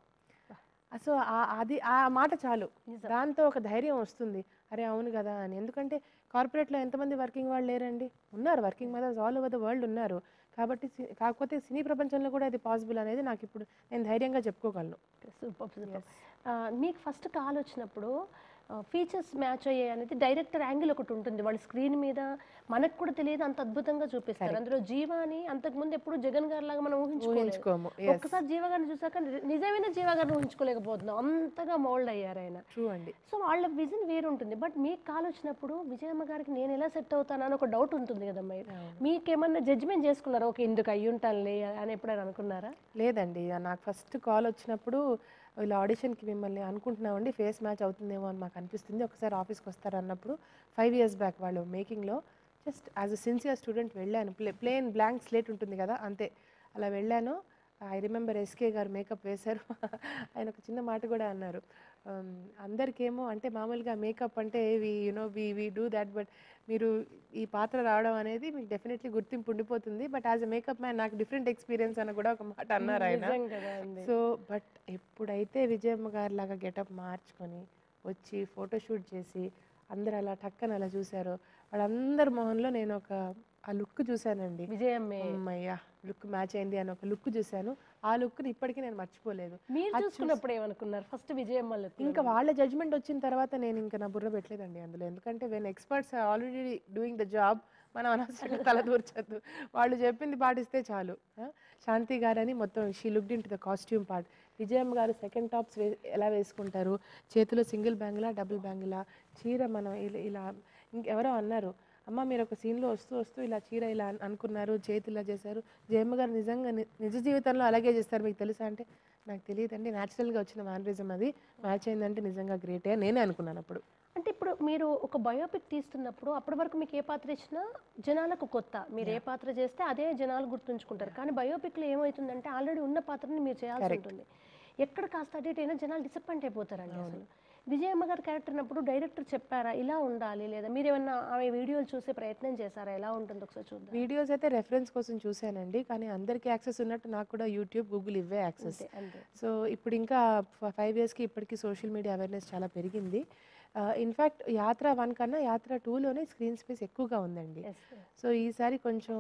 Speaker 2: సో అది ఆ మాట చాలు
Speaker 1: నిజం.
Speaker 2: దాంతో ఒక ధైర్యం వస్తుంది అరే అవును కదా అని ఎందుకంటే కార్పొరేట్లో ఎంతమంది వర్కింగ్ వాళ్ళు లేరండి ఉన్నారు working mothers all over the world ఉన్నారు కాబట్టి సి- కాకపోతే సినీ ప్రపంచంలో కూడా ఇది పాసిబుల్ అనేది నాకు ఇప్పుడు నేను ధైర్యంగా చెప్పుకోగలను
Speaker 1: సూపర్ సూపర్ మీకు ఫస్ట్ కాల్ వచ్చినప్పుడు ఫీచర్స్ మ్యాచ్ అయ్యాయి అనేది డైరెక్టర్ యాంగిల్ ఒకటి ఉంటుంది వాళ్ళ స్క్రీన్ మీద మనకు కూడా తెలియదు అంత అద్భుతంగా చూపిస్తారు అందులో జీవాని అంతకుముందు ఎప్పుడు జగన్ గారి లాగా మనం ఊహించుకోలేదు
Speaker 2: ఊహించుకోము
Speaker 1: ఒక్కసారి జీవ గారిని చూసాక ని- నిజమైన జీవ గారిని ఊహించుకోలేకపోతున్నాం అంతగా మోల్డ్ అయ్యారు ఆయన
Speaker 2: ట్రూ అండి
Speaker 1: సో వాళ్ళ విజన్ వేరు ఉంటుంది బట్ మీకు కాల్ వచ్చినప్పుడు విజయమ్మ గారికి నేను ఎలా సెట్ అవుతానని ఒక డౌట్ ఉంటుంది కదమ్మా మీకేమన్నా జడ్జిమెంట్ చేసుకున్నారా ఓకే ఇందుకు అయ్యి ఉంటానులే అని ఎప్పుడైనా అనుకున్నారా
Speaker 2: లేదండి నాకు ఫస్ట్ కాల్ వచ్చినప్పుడు ఇలా ఆడిషన్కి మిమ్మల్ని అనుకుంటున్నామండి ఫేస్ మ్యాచ్ అవుతుందేమో అని మాకు అనిపిస్తుంది ఒకసారి ఆఫీస్కి వస్తారు అన్నప్పుడు ఫైవ్ ఇయర్స్ బ్యాక్ వాళ్ళు మేకింగ్లో just as a sincere student వెళ్ళాను ప్లే ప్లేన్ బ్లాంక్ స్లేట్ ఉంటుంది కదా అంతే అలా వెళ్ళాను ఐ రిమెంబర్ ఎస్కే గారు మేకప్ వేశారు ఆయన ఒక చిన్న మాట కూడా అన్నారు um, అందరికేమో అంటే మామూలుగా మేకప్ అంటే we you know we we do that but మీరు ఈ పాత్ర రావడం అనేది మీకు డెఫినెట్లీ గుర్తింపు ఉండిపోతుంది but as a makeup man నాకు డిఫరెంట్ ఎక్స్పీరియన్స్ అని కూడా ఒక మాట అన్నారు ఆయన
Speaker 1: నిజం కదా అండి
Speaker 2: సో బట్ ఎప్పుడైతే విజయమ్మ గారి లాగా గెటప్ మార్చుకొని వచ్చి ఫోటోషూట్ చేసి అందరు అలా టక్కన అలా చూశారో వాళ్ళందరి మొహంలో నేను ఒక ఆ లుక్ చూశానండి
Speaker 1: విజయమ్మే
Speaker 2: అమ్మయ్యా లుక్ మ్యాచ్ అయింది అని ఒక లుక్ చూశాను ఆ లుక్ని ఇప్పటికీ నేను మర్చిపోలేదు
Speaker 1: మీరు చూసుకున్నప్పుడు ఏమనుకున్నారు ఫస్ట్ విజయమ్మ look లో?
Speaker 2: ఇంకా వాళ్ళ జడ్జ్మెంట్ వచ్చిన తర్వాత నేను ఇంకా నా బుర్ర పెట్టలేదండి అందులో ఎందుకంటే when experts already doing the job మనం అనవసరంగా తల దూర్చొద్దు వాళ్ళు చెప్పింది పాటిస్తే చాలు ఆ? శాంతి గారని మొత్తం she looked in to the costume part Vijayamma గారు సెకండ్ టాప్స్ వే ఎలా వేసుకుంటారు చేతిలో సింగిల్ బ్యాంగిలా డబుల్ బ్యాంగిలా చీర మనం ఇలా ఇలా ఇంకెవరో అన్నారు అమ్మ మీరు ఒక సీన్లో వస్తూ వస్తూ ఇలా చీర ఇలా అన్- అనుకున్నారు చేతి ఇలా చేశారు జయమ్మ గారు నిజంగా ని- నిజ జీవితంలో అలాగే చేస్తారు మీకు తెలుసా అంటే నాకు తెలియదండి న్యాచురల్గా వచ్చిన మ్యానరిజం అది మ్యాచ్ అయిందంటే నిజంగా గ్రేటే అని నేనే అనుకున్నాను అప్పుడు
Speaker 1: అంటే ఇప్పుడు మీరు ఒక బయోపిక్ తీస్తున్నప్పుడు అప్పటి వరకు మీకు ఏ పాత్ర ఇచ్చినా జనాలకు కొత్త మీరు ఏ పాత్ర చేస్తే అదే జనాలు గుర్తుంచుకుంటారు కానీ బయోపిక్లో ఏమవుతుందంటే ఆల్రెడీ ఉన్న పాత్రని మీరు చేయాల్సి ఉంటుంది ఎక్కడ కాస్త అటు ఇటు అయినా జనాలు డిసప్పాయింట్ అయిపోతారండి అసలు విజయమ్మ గారి క్యారెక్టర్ అన్నప్పుడు డైరెక్టర్ చెప్పారా ఇలా ఉండాలి లేదా మీరు ఏమన్నా ఆమె వీడియోలు చూసే ప్రయత్నం చేశారా ఎలా ఉంటుందో ఒకసారి చూద్దాం
Speaker 2: వీడియోస్ అయితే రెఫరెన్స్ కోసం చూశానండి కానీ అందరికీ యాక్సెస్ ఉన్నట్టు నాకు కూడా యూట్యూబ్ గూగుల్ ఇవే యాక్సెస్
Speaker 1: అంతే అంతే
Speaker 2: సో ఇప్పుడు ఇంకా ఫైవ్ ఇయర్స్కి ఇప్పటికీ సోషల్ మీడియా అవేర్నెస్ చాలా పెరిగింది ఇన్ఫ్యాక్ట్ యాత్ర వన్ కన్నా యాత్ర టూలోనే స్క్రీన్ స్పేస్ ఎక్కువగా ఉందండి
Speaker 1: Yes, yes.
Speaker 2: సో ఈసారి కొంచెం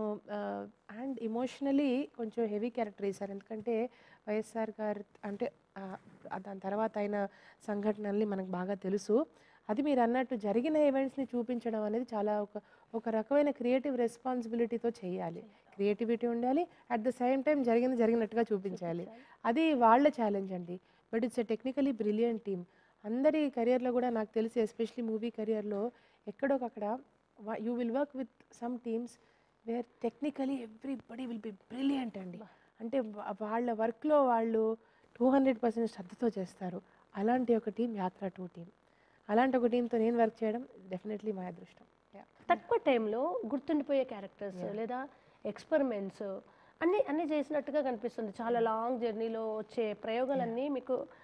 Speaker 2: అండ్ ఇమోషనలీ కొంచెం హెవీ క్యారెక్టర్ వేశారు ఎందుకంటే వైఎస్ఆర్ గారు అంటే ఆ, ఆ దాని తర్వాత అయిన సంఘటనల్ని మనకు బాగా తెలుసు అది మీరు అన్నట్టు జరిగిన ఈవెంట్స్ని చూపించడం అనేది చాలా ఒక ఒక రకమైన క్రియేటివ్ రెస్పాన్సిబిలిటీతో చేయాలి క్రియేటివిటీ ఉండాలి అట్ ద సేమ్ టైం జరిగింది జరిగినట్టుగా చూపించాలి అది వాళ్ళ ఛాలెంజ్ అండి but it's a technically brilliant team అందరి కెరియర్లో కూడా నాకు తెలిసి ఎస్పెషలీ మూవీ కెరియర్లో ఎక్కడొకక్కడ you will work with some teams where technically everybody will be brilliant అండి అంటే వా- వాళ్ళ వర్క్లో వాళ్ళు టూ హండ్రెడ్ పర్సెంట్ శ్రద్ధతో చేస్తారు అలాంటి ఒక టీం యాత్ర టూ టీం అలాంటి ఒక టీంతో నేను వర్క్ చేయడం డెఫినెట్లీ మా అదృష్టం Yeah.
Speaker 1: తక్కువ టైంలో గుర్తుండిపోయే క్యారెక్టర్స్ లేదా ఎక్స్పెరిమెంట్స్ అన్ని అన్ని చేసినట్టుగా కనిపిస్తుంది చాలా లాంగ్ జర్నీలో వచ్చే ప్రయోగాలన్నీ మీకు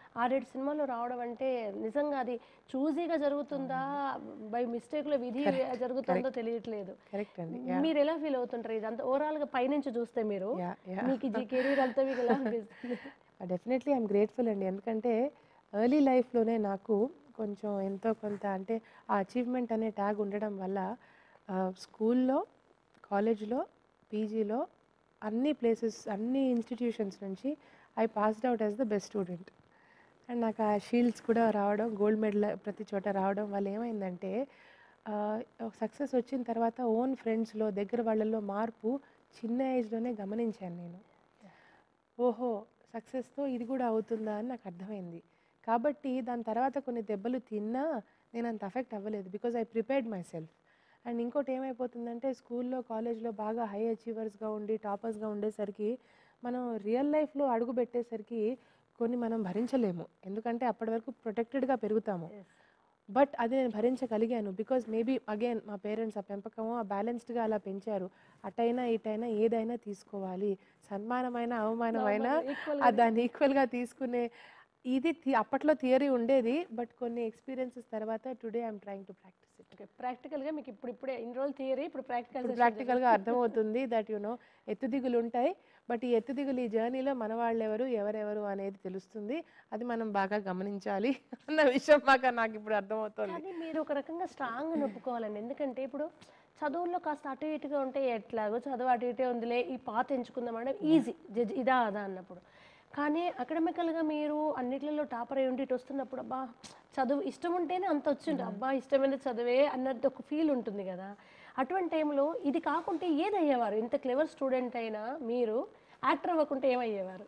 Speaker 1: ఆరేడు సినిమాలు రావడం అంటే నిజంగా అది చూజీగా జరుగుతుందా బై మిస్టేక్లో విధి జరుగుతుందో తెలియట్లేదు
Speaker 2: కరెక్ట్ అండి
Speaker 1: మీరు ఎలా ఫీల్ అవుతుంటారు ఇదంతా ఓవరాల్గా పైనుంచి చూస్తే మీరు
Speaker 2: యా యా
Speaker 1: మీకు ఈ కెరీర్ అంతా మీకు ఎలా అనిపిస్తుంది
Speaker 2: డెఫినెట్లీ ఐఎమ్ గ్రేట్ఫుల్ అండి ఎందుకంటే ఎర్లీ లైఫ్లోనే నాకు కొంచెం ఎంతో కొంత అంటే ఆ అచీవ్మెంట్ అనే ట్యాగ్ ఉండడం వల్ల స్కూల్లో కాలేజ్లో పీజీలో అన్ని ప్లేసెస్ అన్ని ఇన్స్టిట్యూషన్స్ నుంచి I passed out as the best student and నాకు ఆ షీల్డ్స్ కూడా రావడం గోల్డ్ మెడల్ ప్రతి చోట రావడం వల్ల ఏమైందంటే సక్సెస్ వచ్చిన తర్వాత ఓన్ ఫ్రెండ్స్లో దగ్గర వాళ్ళల్లో మార్పు చిన్న ఏజ్లోనే గమనించాను నేను ఓహో సక్సెస్తో ఇది కూడా అవుతుందా అని నాకు అర్థమైంది కాబట్టి దాని తర్వాత కొన్ని దెబ్బలు తిన్నా నేను అంత అఫెక్ట్ అవ్వలేదు because I prepared myself and ఇంకోటి ఏమైపోతుందంటే స్కూల్లో కాలేజ్లో బాగా హై అచీవర్స్గా ఉండి టాపర్స్గా ఉండేసరికి మనం రియల్ లైఫ్లో అడుగు పెట్టేసరికి కొన్ని మనం భరించలేము ఎందుకంటే అప్పటి వరకు ప్రొటెక్టెడ్గా పెరుగుతాము బట్ అది నేను భరించగలిగాను బికాజ్ మేబీ అగైన్ మా పేరెంట్స్ ఆ పెంపకము ఆ బ్యాలెన్స్డ్గా అలా పెంచారు అటైనా ఇటైనా ఏదైనా తీసుకోవాలి సన్మానమైన అవమానమైన ఆ దాన్ని ఈక్వల్గా తీసుకునే ఇది థి- అప్పట్లో థియరీ ఉండేది బట్ కొన్ని ఎక్స్పీరియన్సెస్ తర్వాత today I'm trying to practice it
Speaker 1: okay ప్రాక్టికల్గా మీకు ఇప్పుడు ఇప్పుడే ఇన్ని రోజులు థియరీ ఇప్పుడు ప్రాక్టికల్
Speaker 2: ఇప్పుడు ప్రాక్టికల్గా అర్థమవుతుంది దట్ యునో ఎత్తుదిగులు ఉంటాయి బట్ ఈ ఎత్తుదిగులు ఈ జర్నీలో మన వాళ్ళు ఎవరు ఎవరెవరు అనేది తెలుస్తుంది అది మనం బాగా గమనించాలి అన్న విషయం బాగా నాకు ఇప్పుడు అర్థమవుతుంది
Speaker 1: కానీ మీరు ఒక రకంగా స్ట్రాంగ్ ఒప్పుకోవాలండి ఎందుకంటే ఇప్పుడు చదువుల్లో కాస్త అటు ఇటుగా ఉంటే ఎట్లాగో చదువు అటు ఇటే ఉందిలే ఈ పాత ఎంచుకుందాం అంటే ఈజీ జడ్జ్ ఇదా అదా అన్నప్పుడు కానీ అకాడమికల్గా మీరు అన్నిట్లలో టాపర్ అయి ఉండి ఇటు వస్తున్నప్పుడు అబ్బా చదువు ఇష్టం ఉంటేనే అంత వచ్చిండు అబ్బా ఇష్టమైన చదువే అన్నది ఒక ఫీల్ ఉంటుంది కదా అటువంటి టైంలో ఇది కాకుంటే ఏది అయ్యేవారు ఇంత క్లెవర్ స్టూడెంట్ అయినా మీరు యాక్టర్ అవ్వకుంటే ఏమయ్యేవారు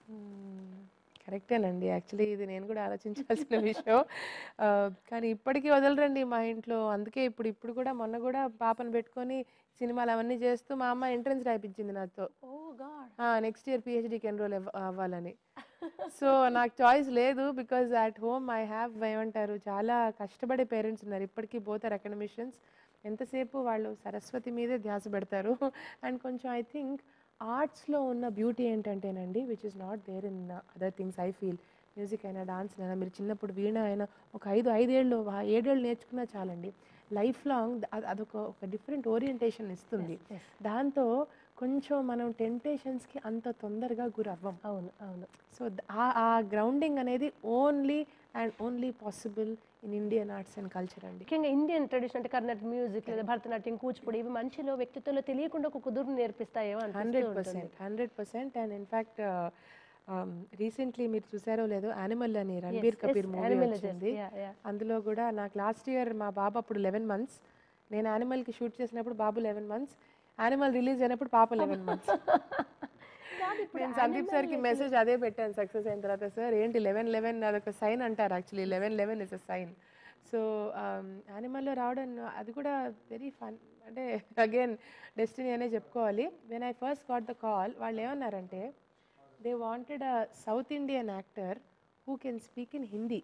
Speaker 2: కరెక్టేనండి యాక్చువల్లీ ఇది నేను కూడా ఆలోచించాల్సిన విషయం ఆ, కానీ ఇప్పటికీ వదలరండి మా ఇంట్లో అందుకే ఇప్పుడు ఇప్పుడు కూడా మొన్న కూడా పాపను పెట్టుకొని సినిమాలు అవన్నీ చేస్తూ మా అమ్మ ఎంట్రన్స్ రాయిపించింది నాతో
Speaker 1: ఓ గాడ్
Speaker 2: నెక్స్ట్ ఇయర్ పిహెచ్డీకి ఎన్రోల్ అవ్వాలని సో నాకు చాయిస్ లేదు because at home I have ఏమంటారు చాలా కష్టపడే పేరెంట్స్ ఉన్నారు ఇప్పటికీ బోత్ ఆర్ అకాడమిషియన్స్ ఎంతసేపు వాళ్ళు సరస్వతి మీదే ధ్యాస పెడతారు అండ్ కొంచెం ఐ థింక్ ఆర్ట్స్లో ఉన్న బ్యూటీ ఏంటంటేనండి which is not there in other things I feel music అయినా డాన్స్ అయినా మీరు చిన్నప్పుడు వీణ అయినా ఒక ఐదు ఐదేళ్ళు ఆ ఏడేళ్ళు నేర్చుకున్నా చాలండి లైఫ్ లాంగ్ అదొక ఒక డిఫరెంట్ ఓరియంటేషన్ ఇస్తుంది దాంతో కొంచెం మనం టెంప్టేషన్స్కి అంత తొందరగా గురవ్వం
Speaker 1: అవును అవును
Speaker 2: సో ఆ ఆ గ్రౌండింగ్ అనేది only and only possible in Indian arts and culture అండి
Speaker 1: ముఖ్యంగా ఇండియన్ ట్రెడిషన్ అంటే కర్ణాటక మ్యూజిక్ లేదా భరతనాట్యం కూచిపూడి ఇవి మనిషిలో వ్యక్తిత్వంలో తెలియకుండా ఒక కుదురు నేర్పిస్తాయేమో
Speaker 2: హండ్రెడ్
Speaker 1: అనిపిస్తూ ఉంటుంది
Speaker 2: percent hundred percent and in fact recently మీరు చూసారో లేదో యానిమల్ అని రణబీర్ కపూర్ మూవీ
Speaker 1: animal
Speaker 2: వచ్చింది
Speaker 1: yeah, yeah.
Speaker 2: అందులో కూడా నాకు లాస్ట్ ఇయర్ మా బాబు అప్పుడు లెవెన్ మంత్స్ నేను యానిమల్కి షూట్ చేసినప్పుడు బాబు లెవెన్ మంత్స్ యానిమల్ రిలీజ్ అయినప్పుడు పాప లెవెన్ మంత్స్
Speaker 1: కాదు ఇప్పుడు
Speaker 2: నేను సందీప్ సార్కి మెసేజ్ అదే పెట్టాను సక్సెస్ అయిన తర్వాత సార్ ఏంటి లెవెన్ లెవెన్ అదొక సైన్ అంటారు actually eleven eleven is a sign so యానిమల్లో రావడం అది కూడా వెరీ ఫన్ అంటే అగైన్ డెస్టినీ అనే చెప్పుకోవాలి when I first got the call వాళ్ళు ఏమన్నారంటే they wanted a South Indian actor who can speak in Hindi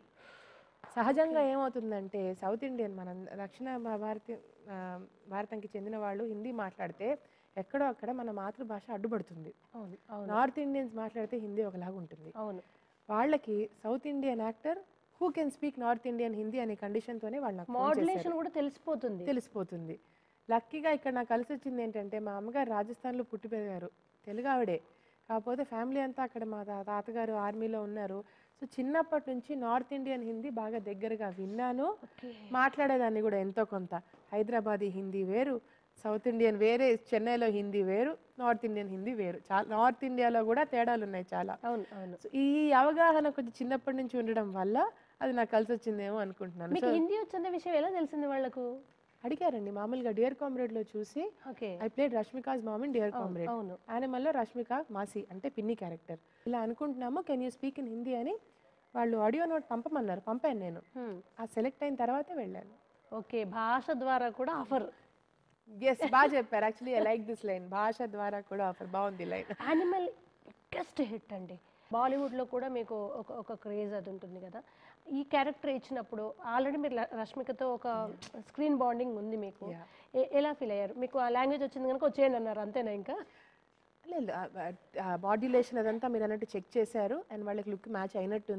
Speaker 2: సహజంగా ఏమవుతుందంటే సౌత్ ఇండియన్ మనం దక్షిణ భా- భారతీయ ఆ, భారతంకి చెందిన వాళ్ళు హిందీ మాట్లాడితే ఎక్కడో అక్కడ మన మాతృభాష అడ్డుపడుతుంది
Speaker 1: అవును అవును
Speaker 2: నార్త్ ఇండియన్స్ మాట్లాడితే హిందీ ఒకలాగా ఉంటుంది
Speaker 1: అవును
Speaker 2: వాళ్ళకి South Indian actor who can speak North Indian Hindi అనే కండిషన్తోనే వాళ్ళు నాకు phone చేశారు.
Speaker 1: మోడ్యులేషన్ కూడా తెలిసిపోతుంది
Speaker 2: తెలిసిపోతుంది లక్కీగా ఇక్కడ నాకు కలిసి వచ్చింది ఏంటంటే మా అమ్మగారు రాజస్థాన్లో పుట్టి పెరిగారు తెలుగు ఆవిడే కాకపోతే ఫ్యామిలీ అంతా అక్కడ మా తా- తాతగారు ఆర్మీలో ఉన్నారు సో చిన్నప్పటి నుంచి నార్త్ ఇండియన్ హిందీ బాగా దగ్గరగా విన్నాను మాట్లాడేదాన్ని కూడా ఎంతో కొంత హైదరాబాదీ హిందీ వేరు సౌత్ ఇండియన్ వేరే చెన్నైలో హిందీ వేరు నార్త్ ఇండియన్ హిందీ వేరు చాలా నార్త్ ఇండియాలో కూడా తేడాలు ఉన్నాయి చాలా
Speaker 1: అవును అవును
Speaker 2: సో ఈ అవగాహన కొంచెం చిన్నప్పటి నుంచి ఉండడం వల్ల అది నాకు కలిసి వచ్చిందేమో అనుకుంటున్నాను
Speaker 1: మీకు హిందీ వచ్చిన విషయం ఎలా తెలిసింది వాళ్ళకు
Speaker 2: అడిగారండి మామూలుగా డియర్ కామ్రేడ్లో చూసి
Speaker 1: okay
Speaker 2: I played Rashmika's mom in dear comrade
Speaker 1: అవును
Speaker 2: యానిమల్లో రష్మిక మాసి అంటే పిన్ని క్యారెక్టర్ ఇలా అనుకుంటున్నాము can you speak in Hindi అని వాళ్ళు ఆడియో నోట్ పంపమన్నారు పంపాను నేను
Speaker 1: Hmm.
Speaker 2: ఆ సెలెక్ట్ అయిన తర్వాతే వెళ్ళాను
Speaker 1: ఓకే భాష ద్వారా కూడా ఆఫర్
Speaker 2: ఎస్ బాగా చెప్పారు actually I like this line భాష ద్వారా కూడా ఆఫర్ బాగుంది లైన్
Speaker 1: యానిమల్ బిగ్గెస్ట్ హిట్ అండి బాలీవుడ్లో కూడా మీకు ఒక ఒక క్రేజ్ అది ఉంటుంది కదా ఈ క్యారెక్టర్ ఇచ్చినప్పుడు ఆల్రెడీ మీరు ల- రష్మికతో ఒక స్క్రీన్ బాండింగ్ ఉంది మీకు
Speaker 2: Yeah.
Speaker 1: ఎ- ఎలా ఫీల్ అయ్యారు మీకు ఆ లాంగ్వేజ్ వచ్చింది కనుక వచ్చేయండి అన్నారు అంతేనా ఇంకా
Speaker 2: లేదు బాడీ లేషన్ అదంతా మీరు అన్నట్టు చెక్ చేశారు అండ్ వాళ్ళకి లుక్ మ్యాచ్ అయినట్టుంది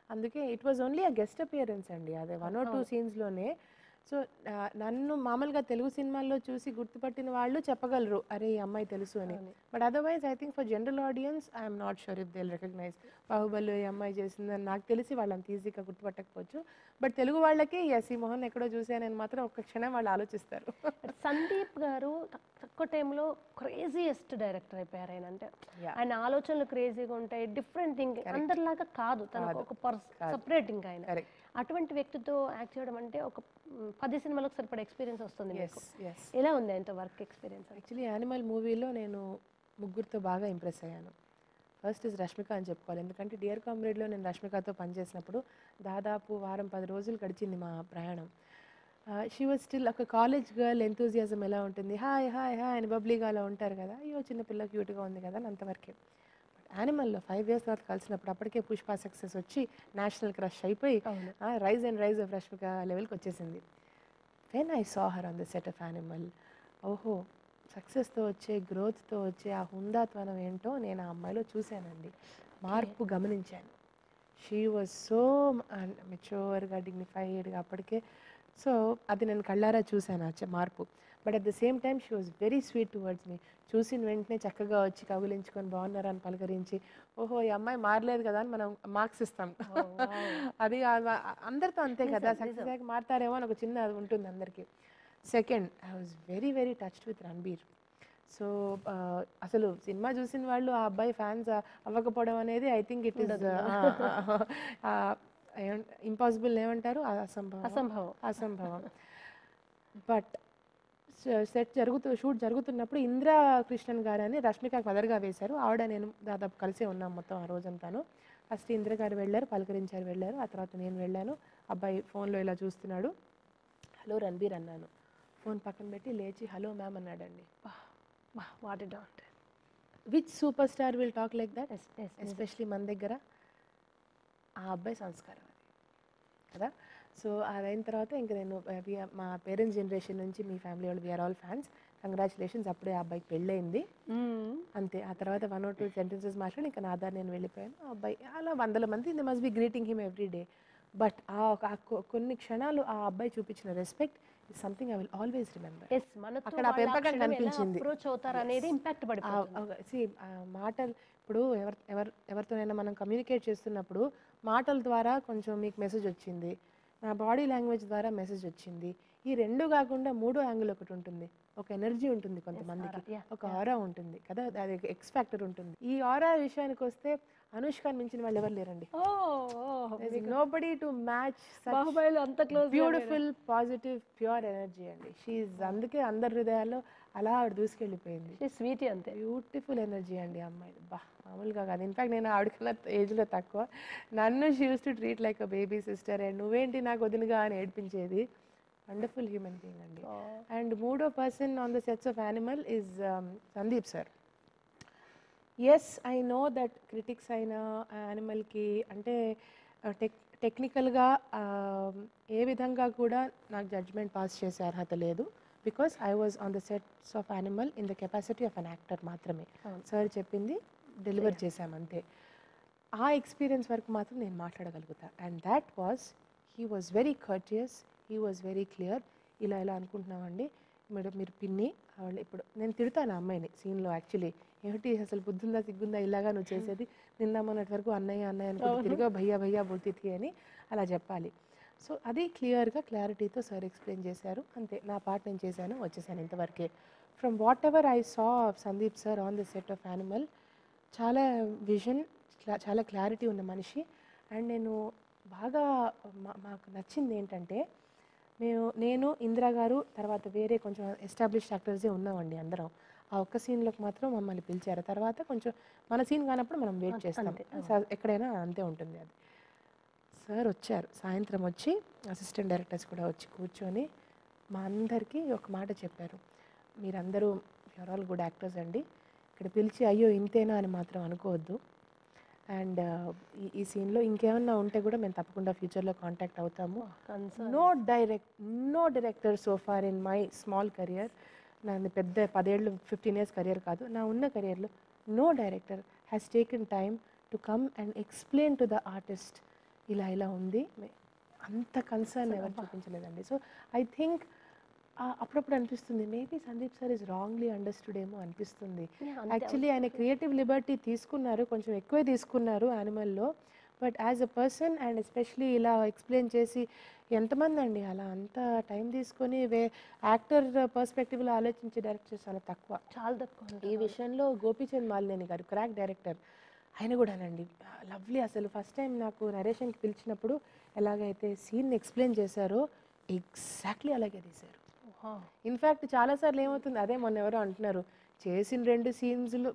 Speaker 2: అందుకే it was only a guest appearance అండి అదే వన్ ఆర్ టూ సీన్స్లోనే సో నన్ను మామూలుగా తెలుగు సినిమాల్లో చూసి గుర్తుపట్టిన వాళ్ళు చెప్పగలరు అరే ఈ అమ్మాయి తెలుసు అని but otherwise I think for general audience I'm not sure if they recognise Baahubali ఈ అమ్మాయి చేసిందని నాకు తెలిసి వాళ్ళు అంత ఈజీగా గుర్తుపట్టకపోవచ్చు బట్ తెలుగు వాళ్ళకి ఎస్ ఈ మోహన్ ఎక్కడో చూసానని మాత్రం ఒక్క క్షణం వాళ్ళు ఆలోచిస్తారు
Speaker 1: సందీప్ గారు తక్- తక్కువ టైంలో క్రేజియెస్ట్ డైరెక్టర్ అయిపోయారు ఆయన అంటే
Speaker 2: Yeah.
Speaker 1: ఆయన ఆలోచనలు క్రేజీగా ఉంటాయి డిఫరెంట్ థింగ్ అందరిలాగా కాదు తనకు ఒక పర్స్ సపరేట్ ఇంకా ఆయన
Speaker 2: Correct.
Speaker 1: అటువంటి వ్యక్తితో యాక్ట్ చేయడం అంటే ఒక మ్, పది సినిమాలకు సరిపడే ఎక్స్పీరియన్స్ వస్తుంది మీకు
Speaker 2: ఎస్ ఎస్
Speaker 1: ఎలా ఉంది ఆయనతో వర్క్ ఎక్స్పీరియన్స్
Speaker 2: యాక్చువల్లీ యానిమల్ మూవీలో నేను ముగ్గురితో బాగా ఇంప్రెస్ అయ్యాను ఫస్ట్ ఇస్ రష్మిక అని చెప్పుకోవాలి ఎందుకంటే డియర్ కామ్రేడ్లో నేను రష్మికతో పనిచేసినప్పుడు దాదాపు వారం పది రోజులు గడిచింది మా ప్రయాణం షీ వాజ్ స్టిల్ ఒక కాలేజ్ గర్ల్ ఎంతూజియాజం ఎలా ఉంటుంది హాయ్ హాయ్ హాయ్ అని బబ్లీగా అలా ఉంటారు కదా అయ్యో చిన్న పిల్ల క్యూట్గా ఉంది కదా అని అంతవరకే బట్ యానిమల్లో ఫైవ్ ఇయర్స్ తర్వాత కలిసినప్పుడు అప్పటికే పుష్ప సక్సెస్ వచ్చి నేషనల్ క్రష్ అయిపోయి
Speaker 1: అవును.
Speaker 2: Rise and rise of Rashmika లెవెల్కి వచ్చేసింది when I saw her on the set of animal ఓహో సక్సెస్తో వచ్చే గ్రోత్తో వచ్చే ఆ హుందాత్వనం ఏంటో నేను ఆ అమ్మాయిలో చూశానండి మార్పు గమనించాను షీ వాజ్ సో మెచ్యూర్గా డిగ్నిఫైడ్గా అప్పటికే సో అది నేను కళ్ళారా చూశాను ఆ చ- మార్పు but at the same time she was very sweet towards me చూసిన వెంటనే చక్కగా వచ్చి కౌగిలించుకొని బాగున్నారా అని పలకరించి ఓహో ఈ అమ్మాయి మారలేదు కదా అని మనం మార్క్స్ ఇస్తాం అది ఆ- ఆ- అందరితో అంతే కదా సక్సెస్ అయ్యాక మారుతారేమో అని ఒక చిన్న అది ఉంటుంది అందరికీ second I was very very touched with Ranbir so అసలు సినిమా చూసిన వాళ్ళు ఆ అబ్బాయి ఫ్యాన్స్ అవ్వకపోవడం అనేది I think it is impossible ఏమంటారు అసంభవం
Speaker 1: అసంభవం
Speaker 2: అసంభవం బట్ సెట్ జరుగుతూ షూట్ జరుగుతున్నప్పుడు ఇందిరా కృష్ణన్ గారు అని రష్మికకు మదర్గా వేశారు ఆవిడ నేను దాదాపు కలిసే ఉన్నాం మొత్తం ఆ రోజంతాను ఫస్ట్ ఇందిర గారు వెళ్ళారు పలకరించారు వెళ్ళారు ఆ తర్వాత నేను వెళ్ళాను అబ్బాయి ఫోన్లో ఇలా చూస్తున్నాడు హలో రణబీర్ అన్నాను ఫోన్ పక్కన పెట్టి లేచి హలో మ్యామ్ అన్నాడండి
Speaker 1: without doubt
Speaker 2: which super star will talk like that
Speaker 1: yes yes
Speaker 2: especially మన దగ్గర ఆ అబ్బాయి సంస్కారం అది కదా సో అదైన తర్వాత ఇంకా నేను uh, we are- మా పేరెంట్స్ జనరేషన్ నుంచి మీ ఫ్యామిలీ వాళ్ళు వీఆర్ ఆల్ ఫ్యాన్స్ కంగ్రాచులేషన్స్ అప్పుడే ఆ అబ్బాయికి పెళ్ళయింది అంతే ఆ తర్వాత వన్ ఆర్ టూ సెంటెన్సెస్ మాట్లాడి ఇంకా నా ఆధార్ నేను వెళ్ళిపోయాను ఆ అబ్బాయి అలా వందల మంది they must be greeting him every day but ఆ ఒక- ఆ కొ- కొన్ని క్షణాలు ఆ అబ్బాయి చూపించిన respect is something I will always remember
Speaker 1: yes మనతో
Speaker 2: అక్కడ ఆ పెంపకం కనిపించింది.
Speaker 1: అప్రోచ్ అవుతారు అనేది ఇంపాక్ట్ పడిపోతుంది
Speaker 2: సి మాటలు ఇప్పుడు ఎవరి ఎవరి ఎవరితోనైనా మనం కమ్యూనికేట్ చేస్తున్నప్పుడు మాటల ద్వారా కొంచెం మీకు మెసేజ్ వచ్చింది నా బాడీ లాంగ్వేజ్ ద్వారా మెసేజ్ వచ్చింది ఈ రెండు కాకుండా మూడో యాంగిల్ ఒకటి ఉంటుంది ఒక ఎనర్జీ ఉంటుంది కొంతమందికి
Speaker 1: yeah,
Speaker 2: ఒక ఆరా ఉంటుంది కదా అది ఎక్స్ ఫ్యాక్టర్ ఉంటుంది ఈ ఆరా విషయానికి వస్తే అనుష్కని మించిన వాళ్ళు ఎవరు లేరండి nobody to match
Speaker 1: Baahubali అంత close
Speaker 2: beautiful positive pure energy అండి షీఈ్ అందుకే అందరి హృదయాల్లో అలా ఆవిడ దూసుకెళ్ళిపోయింది
Speaker 1: స్వీట్ అంతే
Speaker 2: బ్యూటిఫుల్ ఎనర్జీ అండి ఆ అమ్మాయి బా మామూలుగా కాదు ఇన్ఫాక్ట్ నేను ఆవిడకన్నా ఏజ్లో తక్కువ నన్ను she use to treat like a baby sister and నువ్వేంటి నాకు వదినగా అని ఏడ్పించేది వండర్ఫుల్ హ్యూమన్ బీయింగ్ అండి అండ్ మూడో person on the sets of animal is Sandeep sir yes I know that critics అయిన యానిమల్కి అంటే టెక్ టెక్నికల్గా ఏ విధంగా కూడా నాకు జడ్జ్మెంట్ పాస్ చేసే అర్హత లేదు because I was on the sets of animal in the capacity of an actor మాత్రమే సార్ చెప్పింది డెలివర్ చేశాం అంతే ఆ ఎక్స్పీరియన్స్ వరకు మాత్రం నేను మాట్లాడగలుగుతా and that was he was very courteous he was very clear ఇలా ఇలా అనుకుంటున్నామండి మీరు మీరు పిన్ని వాళ్ళు ఇప్పుడు నేను తిడతాను ఆ అమ్మాయిని సీన్లో యాక్చువల్లీ ఏమిటి అసలు బుద్ధుందా సిగ్గుందా ఇలాగా నువ్వు చేసేది నిన్న మొన్నటి వరకు అన్నయ్య అన్నయ్య అనుకుంటే తిరిగా భయ్యా భయ్యా బుల్తిథి అని అలా చెప్పాలి సో అది క్లియర్గా క్లారిటీతో సార్ ఎక్స్ప్లెయిన్ చేశారు అంతే నా పార్ట్ నేను చేశాను వచ్చేసాను ఇంతవరకే from whatever I saw Sandeep sir on the set of animal చాలా విజన్ చాలా క్లారిటీ ఉన్న మనిషి అండ్ నేను బాగా మా- మాకు నచ్చింది ఏంటంటే మేము నేను ఇందిరా గారు తర్వాత వేరే కొంచెం ఎస్టాబ్లిష్డ్ యాక్టర్సే ఉన్నామండి అందరం ఆ ఒక్క సీన్లోకి మాత్రం మమ్మల్ని పిలిచారు తర్వాత కొంచెం మన సీన్ కానప్పుడు మనం వెయిట్ చేస్తాం స- ఎక్కడైనా అంతే ఉంటుంది అది సార్ వచ్చారు సాయంత్రం వచ్చి అసిస్టెంట్ డైరెక్టర్స్ కూడా వచ్చి కూర్చొని మా అందరికీ ఒక మాట చెప్పారు మీరందరూ యూఆర్ ఆల్ గుడ్ యాక్టర్స్ అండి ఇక్కడ పిలిచి అయ్యో ఇంతేనా అని మాత్రం అనుకోవద్దు అండ్ ఈ ఈ సీన్లో ఇంకేమన్నా ఉంటే కూడా మేము తప్పకుండా ఫ్యూచర్లో కాంటాక్ట్ అవుతాము no direct no director so far in my small career నాది పెద్ద పదేళ్ళు ఫిఫ్టీన్ ఇయర్స్ కెరియర్ కాదు నా ఉన్న కెరియర్లో no director has taken time to come and explain to the artist ఇలా ఇలా ఉంది మే- అంత కన్సర్న్ ఎవరు చూపించలేదండి సో ఐ థింక్ అప్పుడప్పుడు అనిపిస్తుంది maybe Sandeep sir is wrongly understood ఏమో అనిపిస్తుంది
Speaker 1: Yeah, అంతే
Speaker 2: యాక్చువల్లీ ఆయన క్రియేటివ్ లిబర్టీ తీసుకున్నారు కొంచెం ఎక్కువే తీసుకున్నారు యానిమల్లో but as a person and especially ఇలా ఎక్స్ప్లెయిన్ చేసి ఎంతమంది అండి అలా అంత టైం తీసుకొని వే యాక్టర్ పర్స్పెక్టివ్లో ఆలోచించే డైరెక్టర్స్ చాలా తక్కువ
Speaker 1: చాలా తక్కువ
Speaker 2: ఈ విషయంలో గోపీచంద్ మాలినేని గారు క్రాక్ డైరెక్టర్ ఆయన కూడానండి లవ్లీ అసలు ఫస్ట్ టైం నాకు నరేషన్కి పిలిచినప్పుడు ఎలాగైతే సీన్ ఎక్స్ప్లెయిన్ చేశారో ఎగ్జాక్ట్లీ అలాగే తీశారు ఇన్ఫ్యాక్ట్ చాలాసార్లు ఏమవుతుంది అదే మొన్న ఎవరో అంటున్నారు చేసిన రెండు సీన్స్లు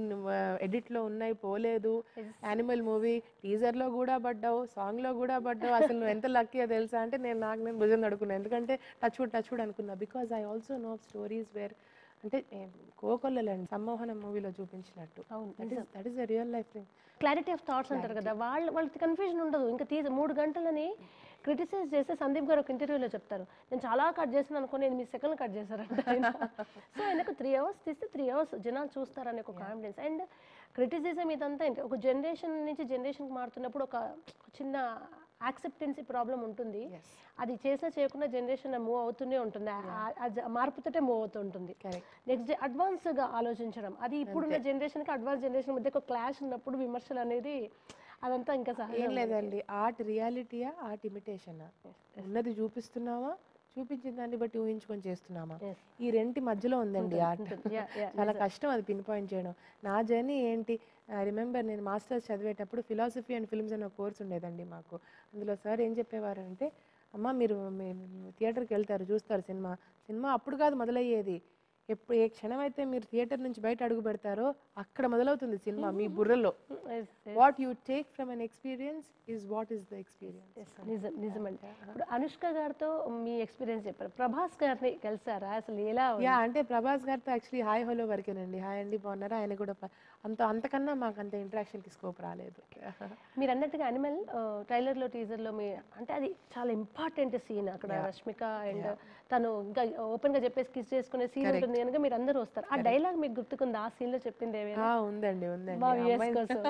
Speaker 2: ఎడిట్లో ఉన్నాయి పోలేదు యానిమల్ మూవీ టీజర్లో కూడా పడ్డావు సాంగ్లో కూడా పడ్డావు అసలు నువ్వు ఎంత లక్కీయో తెలుసా అంటే నేను నాకు నేను భుజం నడుకున్నాను ఎందుకంటే టచ్ వుడ్ టచ్ వుడ్ అనుకున్నా because I also know stories where అంటే కోకొల్లలండి సమ్మోహనం మూవీలో చూపించినట్టు
Speaker 1: అవును,
Speaker 2: that is that is a real life thing
Speaker 1: clarity of thoughts అంటారు కదా వాళ్ళ వాళ్ళకి కన్ఫ్యూజన్ ఉండదు ఇంకా తీసి మూడు గంటలని క్రిటిసైజ్ చేస్తే సందీప్ గారు ఒక ఇంటర్వ్యూలో చెప్తారు నేను చాలా కట్ చేసిన అనుకుని ఎనిమిది సెకండ్లు కట్ చేశారంట ఆయన సో ఆయనకు త్రీ అవర్స్ తీస్తే త్రీ అవర్స్ జనాలు చూస్తారనే ఒక కాన్ఫిడెన్స్ అండ్ క్రిటిసిజం ఇదంతా ఏంటి ఒక జనరేషన్ నుంచి జనరేషన్కి మారుతున్నప్పుడు ఒక చిన్న యాక్సెప్టెన్సీ ప్రాబ్లం ఉంటుంది అది చేసినా చేయకుండా జనరేషన్ మూవ్ అవుతూనే ఉంటుంది ఆ- ఆ జ- మార్పుతోటే మూవ్ అవుతూ ఉంటుంది
Speaker 2: Correct.
Speaker 1: నెక్స్ట్ అడ్వాన్స్గా ఆలోచించడం అది ఇప్పుడున్న జనరేషన్కి అడ్వాన్స్ జనరేషన్ మధ్య ఒక క్లాష్ ఉన్నప్పుడు విమర్శలు అనేది అదంతా ఇంకా
Speaker 2: ఏం
Speaker 1: సహజం
Speaker 2: లేదండి ఆర్ట్ రియాలిటీయా ఆర్ట్ ఇమిటేషనా ఉన్నది చూపిస్తున్నావా చూపించిన దాన్ని బట్టి ఊహించుకొని చేస్తున్నామా
Speaker 1: Yes.
Speaker 2: ఈ రెంటి మధ్యలో ఉందండి ఆర్ట్
Speaker 1: Yeah, yeah,
Speaker 2: చాలా కష్టం అది పిన్ పాయింట్ చేయడం నా జర్నీ ఏంటి ఐ రిమెంబర్ నేను మాస్టర్స్ చదివేటప్పుడు ఫిలాసఫీ అండ్ ఫిల్మ్స్ అనే కోర్స్ ఉండేదండి మాకు అందులో సార్ ఏం చెప్పేవారు అంటే అమ్మ మీరు థియేటర్కి వెళ్తారు చూస్తారు సినిమా సినిమా అప్పుడు కాదు మొదలయ్యేది ఎప్పుడు ఏ క్షణం అయితే మీరు థియేటర్ నుంచి బయట అడుగు పెడతారో అక్కడ మొదలవుతుంది సినిమా మీ బుర్రలో
Speaker 1: Yes, yes.
Speaker 2: What you take from an experience is what is the experience
Speaker 1: Yes, నిజం నిజమండి ఇప్పుడు అనుష్క గారితో మీ ఎక్స్పీరియన్స్ చెప్పారు ప్రభాస్ గారిని కలిసారా అసలు ఎలా ఉంది?
Speaker 2: యా అంటే ప్రభాస్ గారితో యాక్చువల్లీ హాయ్ హలో వరకేనండి హాయ్ అండి బాగున్నారా ఆయన కూడా ప- అంత అంతకన్నా మాకు అంత ఇంటరాక్షన్కి స్కోప్ రాలేదు
Speaker 1: మీరు అన్నట్టుగా అనిమల్ ట్రైలర్లో టీజర్లో మీ అంటే అది చాలా ఇంపార్టెంట్ సీన్ అక్కడ రష్మిక అండ్ తను ఇంకా ఓపెన్ గా చెప్పేసి కిస్ చేసుకునే సీన్ ఉంటుంది కనుక మీరు అందరూ వస్తారు ఆ డైలాగ్ మీకు గుర్తుకుంది ఆ సీన్ లో చెప్పింది ఏమైనా
Speaker 2: ఆ, ఉందండి ఉందండి
Speaker 1: మా
Speaker 2: ఆ
Speaker 1: viewers
Speaker 2: అమ్మాయిని-
Speaker 1: కోసం.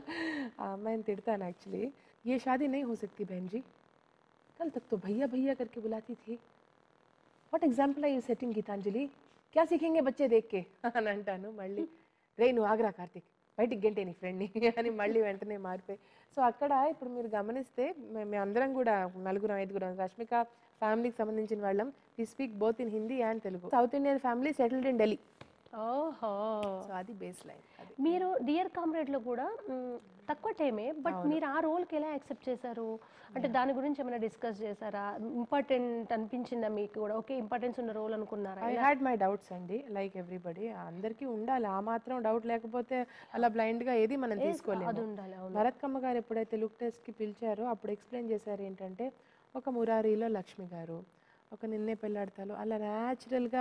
Speaker 2: ఆ అమ్మాయిని తిడతాను యాక్చువల్లీ ये शादी नहीं हो सकती बहन जी कल तक तो भैया भैया करके बुलाती थी what example I you setting Gitanjali క్యా సీఖేంగే బచ్చే దేక్ కే అని అంటాను మళ్ళీ రే నువ్వు ఆగ్రా కార్తిక్ బయటికి గంటే నీ ఫ్రెండ్ని అని మళ్ళీ వెంటనే మారిపోయి సో అక్కడ ఇప్పుడు మీరు గమనిస్తే మే- మేమందరం కూడా నలుగురం ఐదుగురం రష్మిక ఫ్యామిలీకి సంబంధించిన వాళ్ళం we speak both in Hindi and Telugu south Indian family settled in Delhi
Speaker 1: ఓహో
Speaker 2: సో అది బేస్ లైన్ అది
Speaker 1: మీరు డియర్ కామ్రేడ్ లో కూడా మ్, తక్కువ టైమే బట్ మీరు ఆ రోల్కి ఎలా యాక్సెప్ట్ చేశారు అంటే దాని గురించి ఏమైనా డిస్కస్ చేశారా ఇంపార్టెంట్ అనిపించిందా మీకు కూడా ఓకే ఇంపార్టెన్స్ ఉన్న రోల్ అనుకున్నారా
Speaker 2: ఐ హ్యాడ్ మై డౌట్స్ అండి లైక్ ఎవ్రీబడి అందరికీ ఉండాలి ఆ మాత్రం డౌట్ లేకపోతే అలా బ్లైండ్గా ఏది మనం
Speaker 1: అది
Speaker 2: తీసుకోలేము
Speaker 1: ఉండాలి అవును
Speaker 2: భరత్ కమ్మ గారు ఎప్పుడైతే లుక్ టెస్ట్కి పిలిచారో అప్పుడు ఎక్స్ప్లెయిన్ చేశారు ఏంటంటే ఒక మురారీలో లక్ష్మి గారు ఒక నిన్నే పెళ్ళాడతాలో అలా న్యాచురల్గా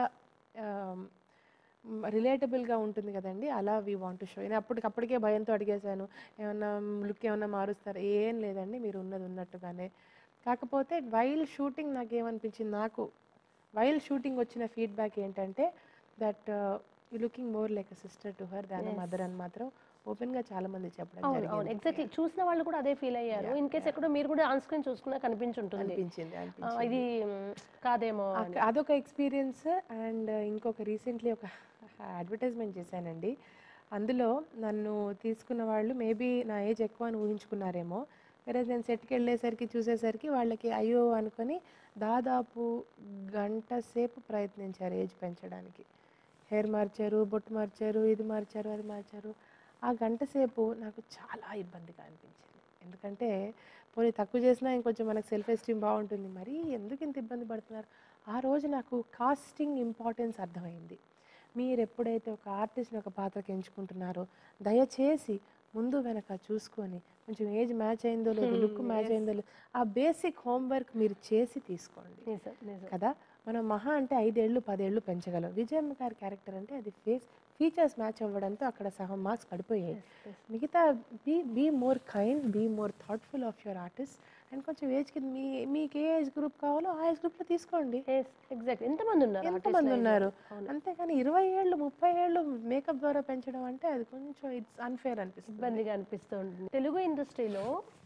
Speaker 2: రిలేటబుల్గా ఉంటుంది కదండి అలా వీ వాంట్ టు షో నేను అప్పటికప్పటికే భయంతో అడిగేశాను ఏమన్నా లుక్ ఏమన్నా మారుస్తారు ఏం లేదండి మీరు ఉన్నది ఉన్నట్టుగానే కాకపోతే వైల్ షూటింగ్ నాకు ఏమనిపించింది నాకు వైల్ షూటింగ్ వచ్చిన ఫీడ్బ్యాక్ ఏంటంటే that you looking more like a sister to her దాని మదర్ అని మాత్రం ఓపెన్గా చాలా మంది చెప్పడం
Speaker 1: అవును అవును
Speaker 2: జరిగింది
Speaker 1: ఎగ్జాక్ట్లీ చూసిన వాళ్ళు కూడా అదే ఫీల్ అయ్యారు ఇన్ కేస్ ఎక్కడో మీరు కూడా ఆన్ స్క్రీన్ చూసుకున్నా కనిపించుంటుంది
Speaker 2: అనిపించింది
Speaker 1: ఆ,
Speaker 2: అనిపించింది
Speaker 1: ఇది మ్, కాదేమో అని.
Speaker 2: అక్క- అదొక ఎక్స్పీరియన్స్ అండ్ ఇంకొక రీసెంట్లీ ఒక అడ్వర్టైజ్మెంట్ చేశానండి అందులో నన్ను తీసుకున్న వాళ్ళు మేబీ నా ఏజ్ ఎక్కువ అని ఊహించుకున్నారేమో వేరే నేను సెట్కి వెళ్ళేసరికి చూసేసరికి వాళ్ళకి అయ్యో అనుకొని దాదాపు గంట సేపు ప్రయత్నించారు ఏజ్ పెంచడానికి హెయిర్ మార్చారు బొట్టు మార్చారు ఇది మార్చారు అది మార్చారు ఆ గంట సేపు నాకు చాలా ఇబ్బందిగా అనిపించింది ఎందుకంటే పోనీ తక్కువ చేసినా ఇంకొంచెం మనకు సెల్ఫ్ ఎస్టీమ్ బాగుంటుంది మరి ఎందుకు ఇంత ఇబ్బంది పడుతున్నారు ఆ రోజు నాకు కాస్టింగ్ ఇంపార్టెన్స్ అర్థమైంది మీరు ఎప్పుడైతే ఒక ఆర్టిస్ట్ని ఒక పాత్రకి ఎంచుకుంటున్నారో దయచేసి ముందు వెనక చూసుకొని కొంచెం ఏజ్ మ్యాచ్ అయిందో లేదో లుక్ మ్యాచ్ అయిందో లేదో ఆ బేసిక్ హోంవర్క్ మీరు చేసి తీసుకోండి
Speaker 1: నిజం నిజం
Speaker 2: కదా మనం మహా అంటే ఐదేళ్ళు పదేళ్ళు పెంచగలం విజయమ్మ గారి క్యారెక్టర్ అంటే అది ఫేస్ ఫీచర్స్ మ్యాచ్ అవ్వడంతో అక్కడ సగం మార్క్స్ పడిపోయాయి మిగతా be be more kind be more thoughtful of your artist and కొంచెం ఏజ్ కింద మీ మీకు ఏ ఏజ్ గ్రూప్ కావాలో ఆ ఏజ్ గ్రూప్లో తీసుకోండి
Speaker 1: ఎగ్జాక్ట్ ఎంతమంది ఉన్నారు
Speaker 2: ఎంతమంది
Speaker 1: artist line లో?
Speaker 2: ఉన్నారు
Speaker 1: అవును.
Speaker 2: అంతేగాని ఇరవై ఏళ్ళు ముప్పై ఏళ్ళు మేకప్ ద్వారా పెంచడం అంటే అది కొంచెం ఇట్స్ అన్ఫేర్ అనిపిస్తుంది
Speaker 1: ఇబ్బందిగా అనిపిస్తూ ఉంటుంది తెలుగు ఇండస్ట్రీలో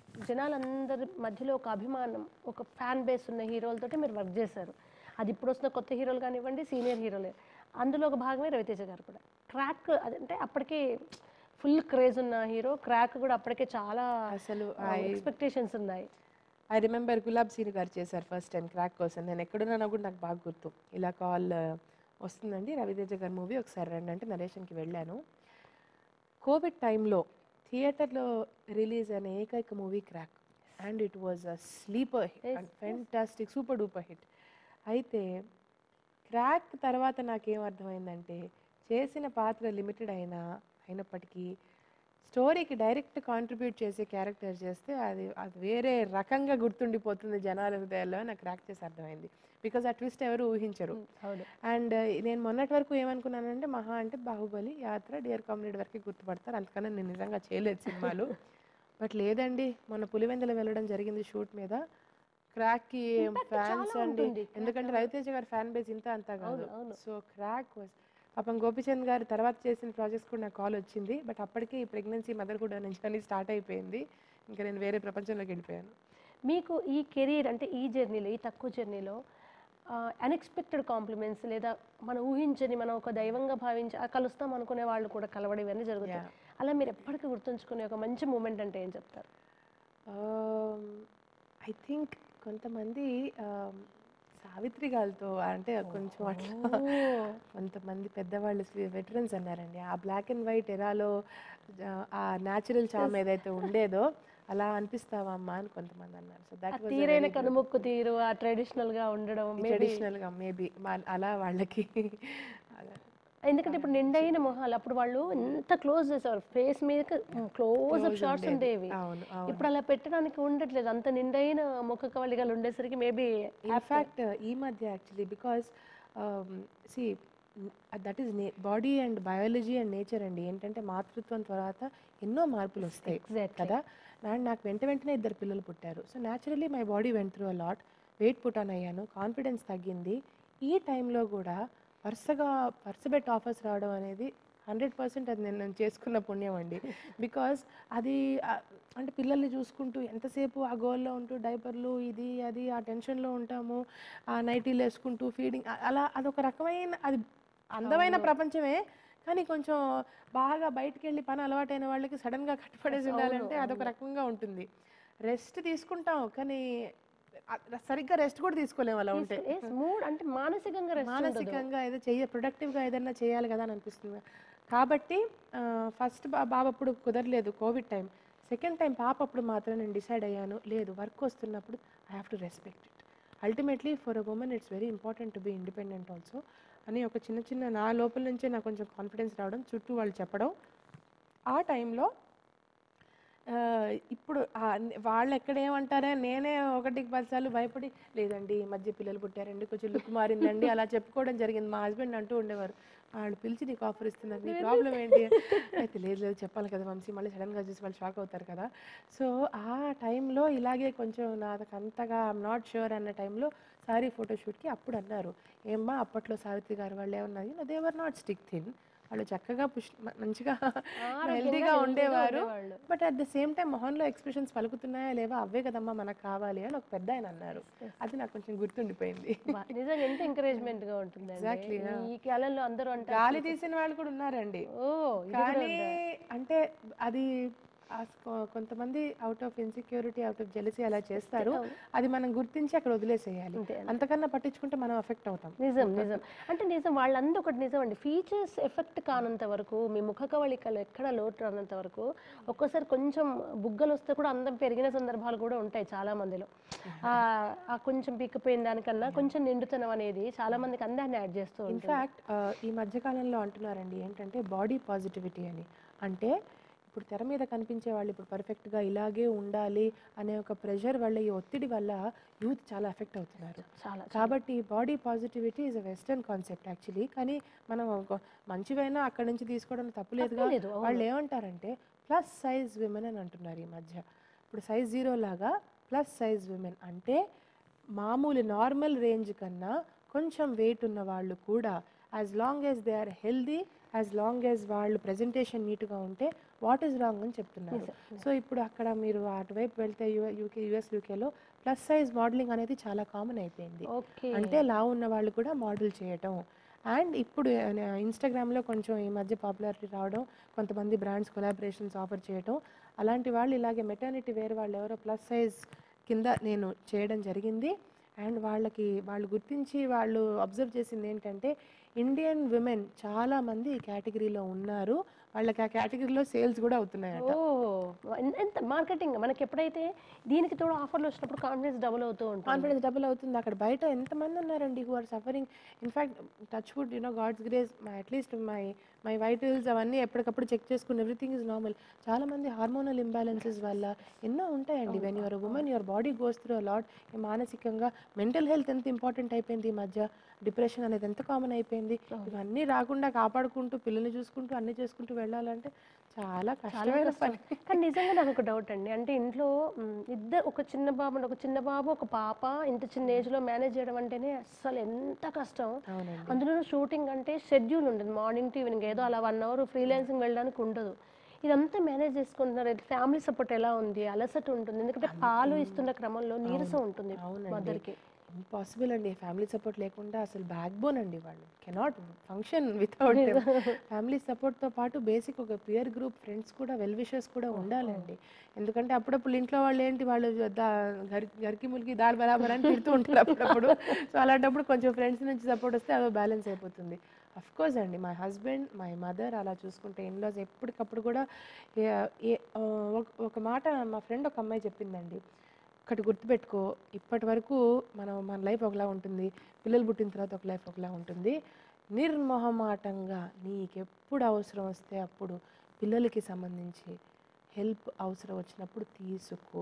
Speaker 1: జనాలందరి మధ్యలో ఒక అభిమానం ఒక ఫ్యాన్ బేస్ ఉన్న హీరోలతోటి మీరు వర్క్ చేశారు అది ఇప్పుడు వస్తున్న కొత్త హీరోలు కానివ్వండి సీనియర్ హీరోలే అందులో ఒక భాగమే రవితేజ గారు కూడా క్రాక్ అదంటే అప్పటికే ఫుల్ క్రేజ్ ఉన్న హీరో క్రాక్ కూడా అప్పటికే చాలా
Speaker 2: అసలు
Speaker 1: ఎక్స్పెక్టేషన్స్ ఉన్నాయి
Speaker 2: ఐ రిమెంబర్ గులాబ్ సీని గారు చేశారు ఫస్ట్ టైం క్రాక్ కోసం నేను ఎక్కడున్నానో కూడా నాకు బాగా గుర్తు ఇలా కాల్ వస్తుందండి రవితేజ గారి మూవీ ఒకసారి రండి అంటే నరేషన్కి వెళ్ళాను కోవిడ్ టైంలో థియేటర్లో రిలీజ్ అయిన ఏకైక movie Krack and it was a sleeper hit fantastic super duper hit అయితే క్రాక్ తర్వాత నాకేం అర్థమైందంటే చేసిన పాత్ర లిమిటెడ్ అయినా అయినప్పటికీ స్టోరీకి డైరెక్ట్ కాంట్రిబ్యూట్ చేసే క్యారెక్టర్ చేస్తే అది అది వేరే రకంగా గుర్తుండిపోతుంది జనాల హృదయాల్లో నాకు క్రాక్ చేసి అర్థమైంది బికాజ్ ఆ ట్విస్ట్ ఎవరు ఊహించరు
Speaker 1: అవును
Speaker 2: అండ్ నేను మొన్నటి వరకు ఏమనుకున్నానంటే మహా అంటే బాహుబలి యాత్ర డియర్ కామ్రేడ్ వరకు గుర్తుపడతారు అందుకని నేను నిజంగా చేయలేదు సినిమాలు బట్ లేదండి మొన్న పులివెందుల వెళ్ళడం జరిగింది షూట్ మీద క్రాక్కి ఫ్యాన్స్ అండి
Speaker 1: ఉంటుంది.
Speaker 2: ఎందుకంటే రవితేజ గారి ఫ్యాన్ బేస్ ఇంత అంతా కాదు
Speaker 1: అవును.
Speaker 2: సో క్రాక్ వాజ్ పాపం గోపిచంద్ గారు తర్వాత చేసిన ప్రాజెక్ట్స్ కూడా నాకు కాల్ వచ్చింది బట్ అప్పటికి ఈ ప్రెగ్నెన్సీ మదర్హుడ్ నుంచి అని స్టార్ట్ అయిపోయింది ఇంకా నేను వేరే ప్రపంచంలోకి వెళ్ళిపోయాను
Speaker 1: మీకు ఈ కెరీర్ అంటే ఈ జర్నీలో ఈ తక్కువ జర్నీలో అన్ఎక్స్పెక్టెడ్ కాంప్లిమెంట్స్ లేదా మనం ఊహించని మనం ఒక దైవంగా భావించి ఆ కలుస్తాం అనుకునే వాళ్ళు కూడా కలవడం ఇవన్నీ జరుగుతాయి అలా మీరు ఎప్పటికీ గుర్తుంచుకునే ఒక మంచి మూమెంట్ అంటే ఏం చెప్తారు
Speaker 2: ఐ థింక్ కొంతమంది um, సావిత్రి గారితో అంటే కొంచెం అట్లా కొంతమంది పెద్దవాళ్ళు వెటరన్స్ అన్నారండి ఆ బ్లాక్ అండ్ వైట్ ఎరాలో ఆ న్యాచురల్ చామ్ ఏదైతే ఉండేదో అలా అనిపిస్తావా అమ్మా అని కొంతమంది అన్నారు సో
Speaker 1: ఆ
Speaker 2: దట్
Speaker 1: తీరైన కనుముక్కు తీరు ఆ ట్రెడిషనల్ గా ఉండడం maybe-
Speaker 2: ట్రెడిషనల్గా మేబీ అలా వాళ్ళకి అలా.
Speaker 1: ఎందుకంటే ఇప్పుడు నిండైన మొహాలు అప్పుడు వాళ్ళు ఎంత క్లోజ్ చేసేవారు ఫేస్ మీద క్లోజ్ అప్ షార్ట్స్ ఉండేవి
Speaker 2: అవును అవును
Speaker 1: ఇప్పుడు అలా పెట్టడానికి ఉండట్లేదు అంత నిండైన ముఖ కవళికలు ఉండేసరికి మేబీ
Speaker 2: ఇన్ఫ్యాక్ట్ ఈ మధ్య actually because see that is నే body and biology and nature అండి ఏంటంటే మాతృత్వం తర్వాత ఎన్నో మార్పులు వస్తాయి
Speaker 1: Exactly.
Speaker 2: కదా అండ్ నాకు వెంట వెంటనే ఇద్దరు పిల్లలు పుట్టారు so naturally my body went through a lot weight put on అయ్యాను కాన్ఫిడెన్స్ తగ్గింది ఈ టైంలో కూడా వరుసగా వరుసబెట్టి ఆఫర్స్ రావడం అనేది హండ్రెడ్ పర్సెంట్ అది నేను నేను చేసుకున్న పుణ్యం అండి బికాస్ అది ఆ, అంటే పిల్లల్ని చూసుకుంటూ ఎంతసేపు ఆ గోల్లో ఉంటూ డైపర్లు ఇది అది ఆ టెన్షన్లో ఉంటాము ఆ నైటీలు వేసుకుంటూ ఫీడింగ్ అలా అదొక రకమైన అది అందమైన ప్రపంచమే కానీ కొంచెం బాగా బయటికి వెళ్ళి పని అలవాటైన వాళ్ళకి సడన్గా కట్టుపడేసి ఉండాలంటే అదొక రకంగా ఉంటుంది రెస్ట్ తీసుకుంటాం కానీ ఆ- సరిగ్గా రెస్ట్ కూడా తీసుకోలేము అలా ఉంటే
Speaker 1: మూడ్ అంటే మానసికంగా rest ఉండదు.
Speaker 2: మానసికంగా ఏదో చెయ్య ప్రొడక్టివ్గా ఏదైనా చేయాలి కదా అని అనిపిస్తుంది కాబట్టి ఫస్ట్ బాబు అప్పుడు కుదరలేదు కోవిడ్ టైం సెకండ్ టైం పాప అప్పుడు మాత్రం నేను డిసైడ్ అయ్యాను లేదు వర్క్ వస్తున్నప్పుడు I have to respect it ultimately for a women it's very important to be independent also అని ఒక చిన్న చిన్న నా లోపల నుంచే నాకు కొంచెం కాన్ఫిడెన్స్ రావడం చుట్టూ వాళ్ళు చెప్పడం ఆ టైంలో ఆ, ఇప్పుడు ఆ న- వాళ్ళు ఎక్కడ ఏమంటారే నేనే ఒకటికి పదిసార్లు భయపడి లేదండి ఈ మధ్య పిల్లలు పుట్టారండి కొంచెం లుక్ మారిందండి అలా చెప్పుకోవడం జరిగింది మా హస్బెండ్ అంటూ ఉండేవారు వాళ్ళు పిలిచి నీకు ఆఫర్ ఇస్తున్నారు నీ ప్రాబ్లం ఏంటి అయితే లేదు లేదు చెప్పాలి కదా వంశీ మళ్ళీ సడన్గా చూసి వాళ్ళు షాక్ అవుతారు కదా సో ఆ టైంలో ఇలాగే కొంచెం నాకు అంతగా ఐఎమ్ నాట్ షూర్ అన్న టైంలో సారీ ఫోటోషూట్కి అప్పుడు అన్నారు ఏమ్మా అప్పట్లో సావిత్రి గారు వాళ్ళు ఏమన్నారు దేవర్ నాట్ స్టిక్ థిన్ వాళ్ళు చక్కగా పుష్ మ- మంచిగా హెల్తీగా ఉండేవారు
Speaker 1: ఉండేవాళ్ళు.
Speaker 2: But at the same time మొహంలో ఎక్స్ప్రెషన్స్ పలుకుతున్నాయా లేవా అవే కదమ్మా మనకు కావాలి అని ఒక పెద్ద ఆయన అన్నారు అది నాకు కొంచెం గుర్తుండిపోయింది
Speaker 1: బా- నిజంగా ఎంత ఎంకరేజ్మెంట్ గా ఉంటుంది
Speaker 2: Exactly, yeah.
Speaker 1: ఈ కాలంలో అందరూ అంటారు
Speaker 2: గాలి తీసిన వాళ్ళు కూడా ఉన్నారండి
Speaker 1: ఓ ఇది కూడా
Speaker 2: కానీ
Speaker 1: ఉందా?
Speaker 2: అంటే అది ఆ కొ- కొంతమంది out of insecurity out of jealousy అలా చేస్తారు అది మనం గుర్తించి అక్కడ వదిలేసేయాలి
Speaker 1: అంతే,
Speaker 2: అంతకన్నా పట్టించుకుంటే మనం అఫెక్ట్ అవుతాం
Speaker 1: నిజం నిజం అంటే నిజం వాళ్ళందరూ ఒకటి నిజం అండి ఫీచర్స్ ఎఫెక్ట్ కానంత వరకు మీ ముఖ కవళికలు ఎక్కడ లోటు రానంత వరకు ఒక్కోసారి కొంచెం బుగ్గలు వస్తే కూడా అందం పెరిగిన సందర్భాలు కూడా ఉంటాయి చాలా మందిలో ఆ ఆ కొంచెం పీకపోయిన దానికన్నా కొంచెం నిండుతనం అనేది చాలా మందికి అందాన్ని యాడ్ చేస్తూ ఉంటుంది
Speaker 2: ఇన్ఫ్యాక్ట్ ఈ మధ్యకాలంలో అంటున్నారండి ఏంటంటే బాడీ పాజిటివిటీ అని అంటే ఇప్పుడు తెర మీద కనిపించే వాళ్ళు ఇప్పుడు పర్ఫెక్ట్గా ఇలాగే ఉండాలి అనే ఒక ప్రెషర్ వల్ల ఈ ఒత్తిడి వల్ల యూత్ చాలా ఎఫెక్ట్ అవుతున్నారు
Speaker 1: చాలా
Speaker 2: కాబట్టి body positivity is a western concept actually కానీ మనం ఒక మంచివైనా అక్కడి నుంచి తీసుకోవడం తప్పులేదుగా
Speaker 1: తప్పులేదు, అవును.
Speaker 2: వాళ్ళు ఏమంటారంటే ప్లస్ సైజ్ విమెన్ అని అంటున్నారు ఈ మధ్య ఇప్పుడు సైజ్ జీరో లాగా ప్లస్ సైజ్ విమెన్ అంటే మామూలు నార్మల్ రేంజ్ కన్నా కొంచెం వెయిట్ ఉన్న వాళ్ళు కూడా as long as they are healthy as long as వాళ్ళు ప్రజెంటేషన్ నీట్గా ఉంటే వాట్ ఈస్ రాంగ్ అని చెప్తున్నారు సో ఇప్పుడు అక్కడ మీరు అటువైపు వెళ్తే యూకే యూఎస్ యూకేలో ప్లస్ సైజ్ మోడలింగ్ అనేది చాలా కామన్ అయిపోయింది
Speaker 1: ఓకే
Speaker 2: అంటే లా ఉన్న వాళ్ళు కూడా మోడల్ చేయటం అండ్ ఇప్పుడు ఇన్స్టాగ్రామ్లో కొంచెం ఈ మధ్య పాపులారిటీ రావడం కొంతమంది బ్రాండ్స్ కొలాబరేషన్స్ ఆఫర్ చేయటం అలాంటి వాళ్ళు ఇలాగే మెటర్నిటీ వేరే వాళ్ళు ఎవరో ప్లస్ సైజ్ కింద నేను చేయడం జరిగింది అండ్ వాళ్ళకి వాళ్ళు గుర్తించి వాళ్ళు అబ్జర్వ్ చేసింది ఏంటంటే ఇండియన్ విమెన్ చాలామంది ఈ కేటగిరీలో ఉన్నారు వాళ్ళకి ఆ కేటగిరీలో సేల్స్ కూడా అవుతున్నాయట
Speaker 1: ఓ ఎన్- ఎంత మార్కెటింగ్ మనకి ఎప్పుడైతే దీనికి తోడు ఆఫర్లు వచ్చినప్పుడు కాన్ఫిడెన్స్ డబుల్ అవుతూ ఉంటుంది
Speaker 2: కాన్ఫిడెన్స్ డబుల్ అవుతుంది అక్కడ బయట ఎంతమంది ఉన్నారండి who are suffering in fact touch wood you know God's grace my at least my my vitals అవన్నీ ఎప్పటికప్పుడు చెక్ చేసుకుని ఎవ్రీథింగ్ ఇస్ నార్మల్ చాలా మంది హార్మోనల్ ఇంబ్యాలెన్సెస్ వల్ల ఎన్నో ఉంటాయండి when your women your body goes through lot మానసికంగా మెంటల్ హెల్త్ ఎంత ఇంపార్టెంట్ అయిపోయింది ఈ మధ్య డిప్రెషన్ అనేది ఎంత కామన్ అయిపోయింది ఇవన్నీ రాకుండా కాపాడుకుంటూ పిల్లల్ని చూసుకుంటూ అన్ని చేసుకుంటూ వెళ్ళాలంటే చాలా కష్టమైన పని
Speaker 1: కానీ నిజంగా నాకు ఒక డౌట్ అండి అంటే ఇంట్లో మ్, ఇద్దరు ఒక చిన్న బాబు ఒక చిన్న బాబు ఒక పాప ఇంత చిన్న ఏజ్ లో మేనేజ్ చేయడం అంటేనే అస్సలు ఎంత కష్టం
Speaker 2: అవునండి
Speaker 1: అందులో షూటింగ్ అంటే షెడ్యూల్ ఉండదు మార్నింగ్ టు ఈవినింగ్ ఏదో అలా వన్ అవర్ ఫ్రీలాన్సింగ్ వెళ్ళడానికి ఉండదు ఇదంతా మేనేజ్ చేసుకుంటున్నారు ఫ్యామిలీ సపోర్ట్ ఎలా ఉంది అలసట ఉంటుంది ఎందుకంటే పాలు ఇస్తున్న క్రమంలో నీరసం ఉంటుంది మదర్కి
Speaker 2: ఇంపాసిబుల్ అండి ఫ్యామిలీ సపోర్ట్ లేకుండా అసలు బ్యాక్ బోన్ అండి వాళ్ళు కెనాట్ ఫంక్షన్ వితౌట్ ఫ్యామిలీ సపోర్ట్తో పాటు బేసిక్ ఒక పియర్ గ్రూప్ ఫ్రెండ్స్ కూడా వెల్ విషెస్ కూడా ఉండాలండి ఎందుకంటే అప్పుడప్పుడు ఇంట్లో వాళ్ళు ఏంటి వాళ్ళు దా గరి గరికి ములికి దాల్ బరాబర్ అని తిడుతూ ఉంటారు అప్పుడప్పుడు సో అలాంటప్పుడు కొంచెం ఫ్రెండ్స్ నుంచి సపోర్ట్ వస్తే అదో బ్యాలెన్స్ అయిపోతుంది అఫ్ కోర్స్ అండి మై హస్బెండ్ మై మదర్ అలా చూసుకుంటే ఇన్లాస్ ఎప్పటికప్పుడు కూడా ఏ- ఏ- ఆ, ఒక- ఒక మాట మా ఫ్రెండ్ ఒక అమ్మాయి చెప్పిందండి ఒకటి గుర్తుపెట్టుకో ఇప్పటి వరకు మనం మన లైఫ్ ఒకలా ఉంటుంది పిల్లలు పుట్టిన తర్వాత ఒక లైఫ్ ఒకలా ఉంటుంది నిర్మోహమాటంగా నీకెప్పుడు అవసరం వస్తే అప్పుడు పిల్లలకి సంబంధించి హెల్ప్ అవసరం వచ్చినప్పుడు తీసుకో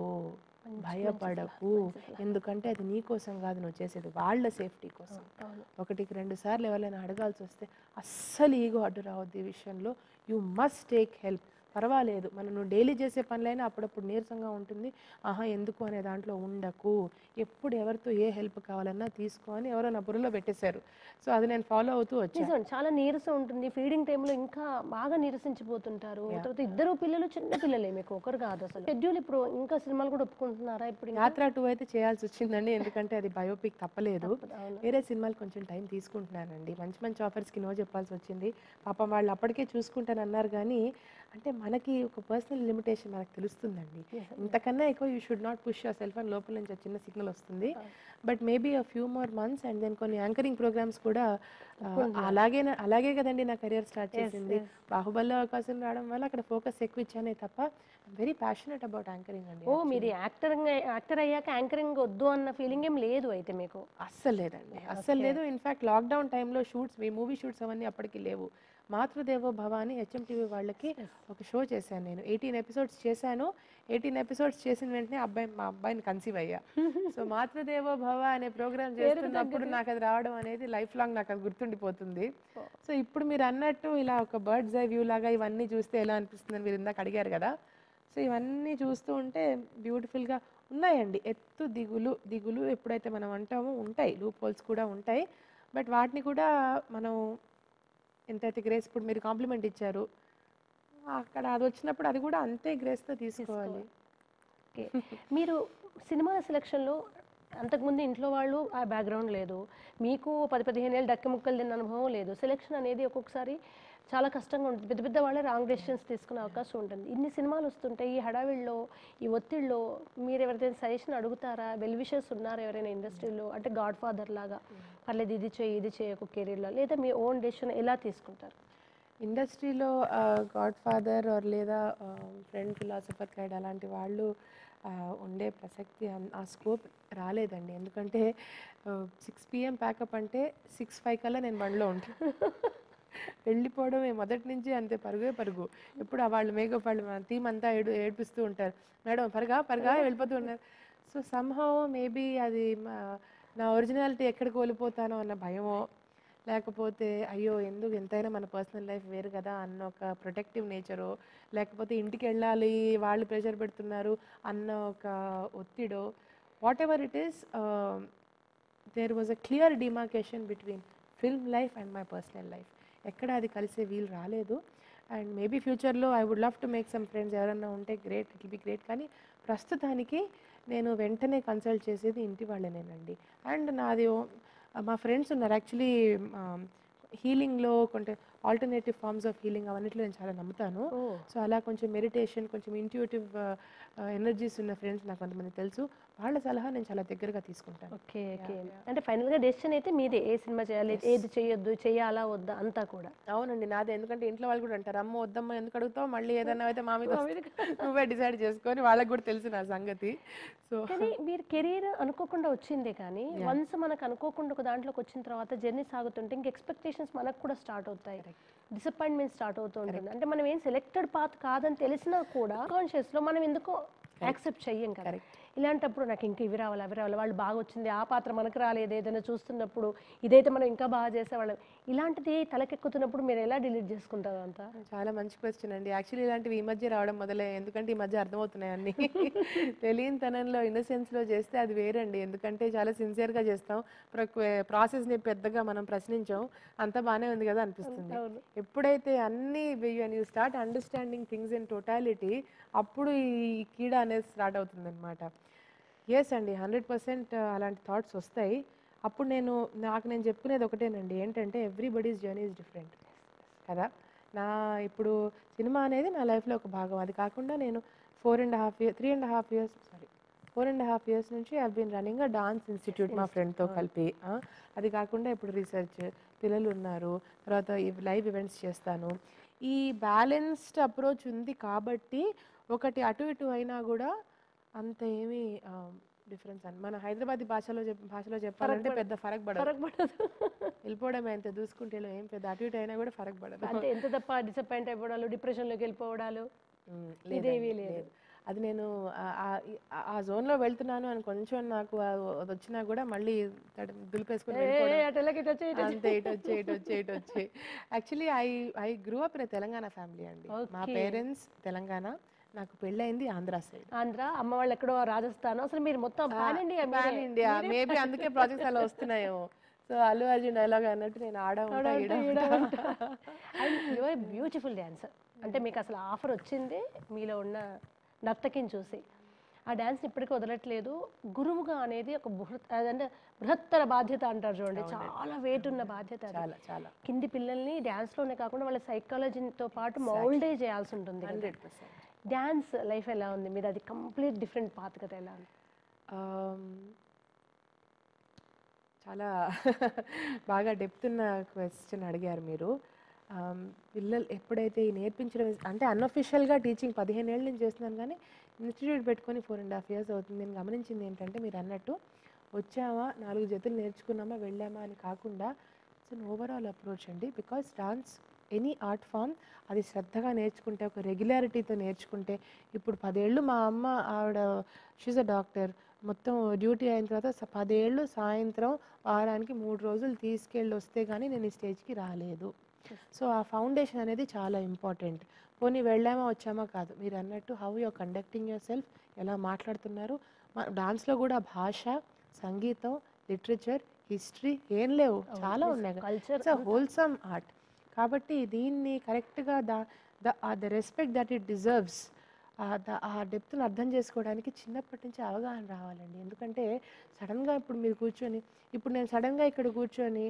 Speaker 2: భయపడకు ఎందుకంటే అది నీ కోసం కాదు నువ్వు చేసేది వాళ్ళ సేఫ్టీ కోసం
Speaker 1: అవును
Speaker 2: ఒకటికి రెండు సార్లు ఎవరైనా అడగాల్సి వస్తే అస్సలు ఈగో అడ్డు రావద్దు ఈ విషయంలో యూ మస్ట్ టేక్ హెల్ప్ పర్వాలేదు మనం నువ్వు డైలీ చేసే పనులైనా అప్పుడప్పుడు నీరసంగా ఉంటుంది ఆహా ఎందుకు అనే దాంట్లో ఉండకు ఎప్పుడు ఎవరితో ఏ హెల్ప్ కావాలన్నా తీసుకో అని ఎవరో నా బుర్రలో పెట్టేశారు సో అది నేను ఫాలో అవుతూ వచ్చాను
Speaker 1: నిజం చాలా నీరసం ఉంటుంది ఫీడింగ్ టైంలో ఇంకా బాగా నీరసించిపోతుంటారు తర్వాత ఇద్దరు పిల్లలు చిన్న పిల్లలే మీకు ఒకరు కాదు అసలు షెడ్యూల్ ఇప్పుడు ఇంకా సినిమాలు కూడా ఒప్పుకుంటున్నారా ఇప్పుడు ఇంకా?
Speaker 2: యాత్ర టూ అయితే చేయాల్సి వచ్చిందండి ఎందుకంటే అది బయోపిక్ తప్పలేదు
Speaker 1: అవును
Speaker 2: వేరే సినిమాలు కొంచెం టైం తీసుకుంటున్నానండి మంచి మంచి ఆఫర్స్కి నో చెప్పాల్సి వచ్చింది పాపం వాళ్ళు అప్పటికే చూసుకుంటానన్నారు కానీ అంటే మనకి ఒక పర్సనల్ లిమిటేషన్ మనకు తెలుస్తుందండి ఇంతకన్నా ఎక్కువ you should not push yourself అని లోపల నుంచి ఒక చిన్న సిగ్నల్ వస్తుంది but maybe a few more months and then కొన్ని యాంకరింగ్ ప్రోగ్రామ్స్ కూడా ఆ, అలాగే నా- అలాగే కదండి నా కెరియర్ స్టార్ట్ చేసింది బాహుబలిలో అవకాశం రావడం వల్ల అక్కడ ఫోకస్ ఎక్కువ ఇచ్చానే తప్ప వెరీ ప్యాషనెట్ అబౌట్ యాంకరింగ్ అండి
Speaker 1: ఓ మీరు యాక్టర్ యాక్టర్ అయ్యాక యాంకరింగ్ వద్దు అన్న ఫీలింగ్ ఏం లేదు అయితే మీకు
Speaker 2: అస్సలు లేదండి అస్సలు లేదు ఇన్ఫ్యాక్ట్ లాక్డౌన్ టైంలో షూట్స్ మీ మూవీ షూట్స్ అవన్నీ అప్పటికి లేవు మాతృదేవో భవ అని హెచ్ఎంటీవీ వాళ్ళకి ఒక షో చేశాను నేను ఎయిటీన్ ఎపిసోడ్స్ చేశాను ఎయిటీన్ ఎపిసోడ్స్ చేసిన వెంటనే అబ్బాయి మా అబ్బాయిని కన్సీవ్ అయ్యా సో మాతృదేవో భవ అనే ప్రోగ్రామ్ చేస్తున్నప్పుడు నాకు అది రావడం అనేది లైఫ్ లాంగ్ నాకు అది గుర్తుండిపోతుంది సో ఇప్పుడు మీరు అన్నట్టు ఇలా ఒక బర్డ్స్ ఐ వ్యూ లాగా ఇవన్నీ చూస్తే ఎలా అనిపిస్తుందని మీరు ఇందాక అడిగారు కదా సో ఇవన్నీ చూస్తూ ఉంటే బ్యూటిఫుల్గా ఉన్నాయండి ఎత్తు దిగులు దిగులు ఎప్పుడైతే మనం అంటామో ఉంటాయి లూప్ హోల్స్ కూడా ఉంటాయి బట్ వాటిని కూడా మనం ఎంతైతే గ్రేస్ ఇప్పుడు మీరు కాంప్లిమెంట్ ఇచ్చారు అక్కడ అది వచ్చినప్పుడు అది కూడా అంతే గ్రేస్తో తీసుకోవాలి
Speaker 1: ఓకే మీరు సినిమా సెలక్షన్లో అంతకుముందు ఇంట్లో వాళ్ళు ఆ బ్యాక్గ్రౌండ్ లేదు మీకు పది పదిహేను ఏళ్ళు డక్కి ముక్కలు తిన్న అనుభవం లేదు సెలక్షన్ అనేది ఒక్కొక్కసారి చాలా కష్టంగా ఉంటుంది పెద్ద పెద్ద వాళ్ళే రాంగ్ డెసిషన్స్ తీసుకునే అవకాశం ఉంటుంది ఇన్ని సినిమాలు వస్తుంటాయి ఈ హడావిడిలో ఈ ఒత్తిడిలో మీరు ఎవరిదైనా సజెషన్ అడుగుతారా వెల్ విషర్స్ ఉన్నారా ఎవరైనా ఇండస్ట్రీలో అంటే గాడ్ ఫాదర్ లాగా పర్లేదు ఇది చేయి ఇది చేయకు కెరీర్లో లేదా మీ ఓన్ డెసిషన్ ఎలా తీసుకుంటారు
Speaker 2: ఇండస్ట్రీలో గాడ్ ఫాదర్ ఆర్ లేదా ఫ్రెండ్ ఫిలాసఫర్ గైడ్ అలాంటి వాళ్ళు ఆ, ఉండే ప్రసక్తి అన్- ఆ స్కోప్ రాలేదండి ఎందుకంటే సిక్స్ పిఎం ప్యాకప్ అంటే సిక్స్ ఫైవ్ కల్లా నేను బండిలో ఉంటాను వెళ్ళిపోవడమే మొదటి నుంచి అంతే పరుగే పరుగు ఎప్పుడు ఆ వాళ్ళు మేకప్ వాళ్ళు మన టీం అంతా ఏడు ఏడిపిస్తూ ఉంటారు మేడం పరగా పరగా వెళ్ళిపోతూ ఉన్నారు సో సంహౌ మేబీ అది మా- నా ఒరిజినాలిటీ ఎక్కడ కోల్పోతానో అన్న భయమో లేకపోతే అయ్యో ఎందుకు ఎంతైనా మన పర్సనల్ లైఫ్ వేరు కదా అన్న ఒక ప్రొటెక్టివ్ నేచరో లేకపోతే ఇంటికి వెళ్ళాలి వాళ్ళు ప్రెషర్ పెడుతున్నారు అన్న ఒక ఒత్తిడో whatever it is there was a clear demarcation between film life and my personal life ఎక్కడ అది కలిసే వీలు రాలేదు అండ్ మేబీ ఫ్యూచర్లో I would love to make some friends ఎవరన్నా ఉంటే గ్రేట్ ఇట్ బి గ్రేట్ కానీ ప్రస్తుతానికి నేను వెంటనే కన్సల్ట్ చేసేది ఇంటి వాళ్ళనేనండి అండ్ నాది ఓ- మా ఫ్రెండ్స్ ఉన్నారు యాక్చువల్లీ హీలింగ్లో కొంటే ఆల్టర్నేటివ్ ఫార్మ్స్ ఆఫ్ హీలింగ్ అవన్నిట్లో నేను చాలా నమ్ముతాను
Speaker 1: ఓ
Speaker 2: సో అలా కొంచెం మెడిటేషన్ కొంచెం ఇంట్యూటివ్ ఎనర్జీస్ ఉన్న ఫ్రెండ్స్ నాకు కొంతమంది తెలుసు వాళ్ళ సలహా నేను చాలా దగ్గరగా తీసుకుంటాను
Speaker 1: ఓకే ఓకే అంటే ఫైనల్ గా డెసిషన్ అయితే మీదే ఏ సినిమా చేయాలి ఏది చేయొద్దు చేయాలా వద్దా అంతా కూడా
Speaker 2: అవునండి నాదే ఎందుకంటే ఇంట్లో వాళ్ళు కూడా అంటారు అమ్మ వద్దమ్మ ఎందుకు అడుగుతావు మళ్ళీ ఏదన్నా అయితే మా మీద వస్తే నువ్వే డిసైడ్ చేసుకొని వాళ్ళకి కూడా తెలుసు నా సంగతి సో
Speaker 1: కానీ మీరు కెరీర్ అనుకోకుండా వచ్చిందే కానీ వన్స్ మనకు అనుకోకుండా ఒక దాంట్లోకి వచ్చిన తర్వాత జర్నీ సాగుతుంటే ఇంక ఎక్స్పెక్టేషన్స్ మనకు కూడా స్టార్ట్ అవుతాయి డిసప్పాయింట్మెంట్ స్టార్ట్ అవుతూ ఉంటుంది అంటే మనం ఏం సెలెక్టెడ్ పాత్ కాదని తెలిసినా కూడా కాన్షియస్ లో మనం ఎందుకో యాక్సెప్ట్ చెయ్యం కదా ఇలాంటప్పుడు నాకు ఇంక ఇవి రావాలి అవి రావాలి వాళ్ళు బాగా వచ్చింది ఆ పాత్ర మనకు రాలేదు ఏదైనా చూస్తున్నప్పుడు ఇదైతే మనం ఇంకా బాగా చేసేవాళ్ళం ఇలాంటిది తలకెక్కుతున్నప్పుడు మీరు ఎలా డిలీట్ చేసుకుంటారు అంతా
Speaker 2: చాలా మంచి క్వశ్చన్ అండి యాక్చువల్లీ ఇలాంటివి ఈ మధ్య రావడం మొదలే ఎందుకంటే ఈ మధ్య అర్థమవుతున్నాయి అన్ని తెలియని తనంలో innocence లో చేస్తే అది వేరండి ఎందుకంటే చాలా సిన్సియర్గా చేస్తాం ప్రాసెస్ని పెద్దగా మనం ప్రశ్నించాం అంతా బాగానే ఉంది కదా అనిపిస్తుంది
Speaker 1: అవును.
Speaker 2: ఎప్పుడైతే అన్ని you start understanding things in totality అప్పుడు ఈ కీడ అనేది స్టార్ట్ అవుతుంది అనమాట ఎస్ అండి హండ్రెడ్ పర్సెంట్ అలాంటి థాట్స్ వస్తాయి అప్పుడు నేను నాకు నేను చెప్పుకునేది ఒకటేనండి ఏంటంటే ఎవ్రీబడీస్ జర్నీ ఇస్ డిఫరెంట్ కదా నా ఇప్పుడు సినిమా అనేది నా లైఫ్లో ఒక భాగం అది కాకుండా నేను four and half year three and half years sorry four and half years నుంచి I been running a dance institute మా ఫ్రెండ్తో కలిపి ఆ, అది కాకుండా ఇప్పుడు రీసెర్చ్ పిల్లలు ఉన్నారు తర్వాత లైవ్ ఈవెంట్స్ చేస్తాను ఈ బ్యాలెన్స్డ్ అప్రోచ్ ఉంది కాబట్టి ఒకటి అటు ఇటు అయినా కూడా అంత ఏమీ డిఫరెన్స్ అని మన హైదరాబాద్ భాషలో చెప్ భాషలో చెప్పాలంటే పెద్ద ఫరక్ పడదు
Speaker 1: ఫరక్ పడదు
Speaker 2: వెళ్ళిపోవడం ఎంత దూసుకుంటే ఏం పెద్ద అటు ఇటు అయినా కూడా ఫరక్ పడదు
Speaker 1: అంటే ఎంత తప్ప డిసప్పాయింట్ అయిపోవడాలు డిప్రెషన్లోకి వెళ్ళిపోవడాలు
Speaker 2: మ్మ్.
Speaker 1: ఇదేమీ
Speaker 2: లేదండి, లేదు అది నేను ఆ- ఆ- ఆ- ఆ జోన్లో వెళ్తున్నాను అని కొంచెం నాకు ఆ- అది వచ్చినా కూడా మళ్ళీ తడ- దులిపేసుకుని వెళ్ళిపోవడం
Speaker 1: అటు వెళ్ళకి ఇటు వచ్చి ఇటు
Speaker 2: అంతే ఇటు వచ్చి ఇటు వచ్చి ఇటు వచ్చి actually I I grew up in Telangana family అండి మా పేరెంట్స్ తెలంగాణ నాకు పెళ్ళైంది ఆంధ్ర సైడ్
Speaker 1: ఆంధ్ర అమ్మ వాళ్ళు ఎక్కడో రాజస్థాన్ అసలు మీరు మొత్తం pan India
Speaker 2: pan India maybe అందుకే ప్రాజెక్ట్స్ అలా వస్తున్నాయేమో సో అల్లు అర్జున్ డైలాగ్ అన్నట్టు నేను ఆడ ఉంటా ఈడ ఉంటా.
Speaker 1: అండ్ యువర్ బ్యూటిఫుల్ డ్యాన్సర్ అంటే మీకు అసలు ఆఫర్ వచ్చింది మీలో ఉన్న నర్తకిని చూసి ఆ డ్యాన్స్ ఇప్పటికీ వదలట్లేదు గురువుగా అనేది ఒక బృహత్ అదంటే బృహత్తర బాధ్యత అంటారు చూడండి చాలా వెయిట్ ఉన్న బాధ్యత అది.
Speaker 2: చాలా చాలా
Speaker 1: కింది పిల్లల్ని డ్యాన్స్లోనే కాకుండా వాళ్ళ సైకాలజీతో పాటు మౌల్డే చేయాల్సి ఉంటుంది
Speaker 2: హండ్రెడ్ పర్సెంట్
Speaker 1: డ్యాన్స్ లైఫ్ ఎలా ఉంది మీరు అది కంప్లీట్ డిఫరెంట్ పాత్ కదా ఎలా ఉంది
Speaker 2: చాలా బాగా డెప్త్ ఉన్న క్వశ్చన్ అడిగారు మీరు Um, పిల్లలు ఎప్పుడైతే ఈ నేర్పించడం అంటే అన్అఫిషియల్గా టీచింగ్ పదిహేను ఏళ్ళ నుంచి చేస్తున్నాను కానీ ఇన్స్టిట్యూట్ పెట్టుకొని ఫోర్ అండ్ హాఫ్ ఇయర్స్ అవుతుంది నేను గమనించింది ఏంటంటే మీరు అన్నట్టు వచ్చామా నాలుగు జతులు నేర్చుకున్నామా వెళ్ళామా అని కాకుండా ఇట్స్ అన్ ఓవరాల్ అప్రోచ్ అండి because dance any art form అది శ్రద్ధగా నేర్చుకుంటే ఒక రెగ్యులారిటీతో నేర్చుకుంటే ఇప్పుడు పదేళ్ళు మా అమ్మ ఆవిడ షీజ్ అ డాక్టర్ మొత్తం డ్యూటీ అయిన తర్వాత స- పదేళ్ళు సాయంత్రం వారానికి మూడు రోజులు తీసుకెళ్ళి వస్తే కానీ నేను ఈ స్టేజ్కి రాలేదు సో ఆ ఫౌండేషన్ అనేది చాలా ఇంపార్టెంట్ పోనీ వెళ్ళామా వచ్చామా కాదు మీరు అన్నట్టు how you're conducting yourself ఎలా మాట్లాడుతున్నారు డాన్స్లో కూడా భాష సంగీతం లిటరేచర్ హిస్టరీ ఏం లేవు చాలా ఉన్నాయి
Speaker 1: కల్చర్
Speaker 2: ఇట్స్ హోల్సమ్ ఆర్ట్ కాబట్టి దీన్ని కరెక్ట్గా the the the respect that it deserves ఆ డెప్త్ని అర్థం చేసుకోవడానికి చిన్నప్పటి నుంచి అవగాహన రావాలండి ఎందుకంటే సడన్గా ఇప్పుడు మీరు కూర్చొని ఇప్పుడు నేను సడన్గా ఇక్కడ కూర్చొని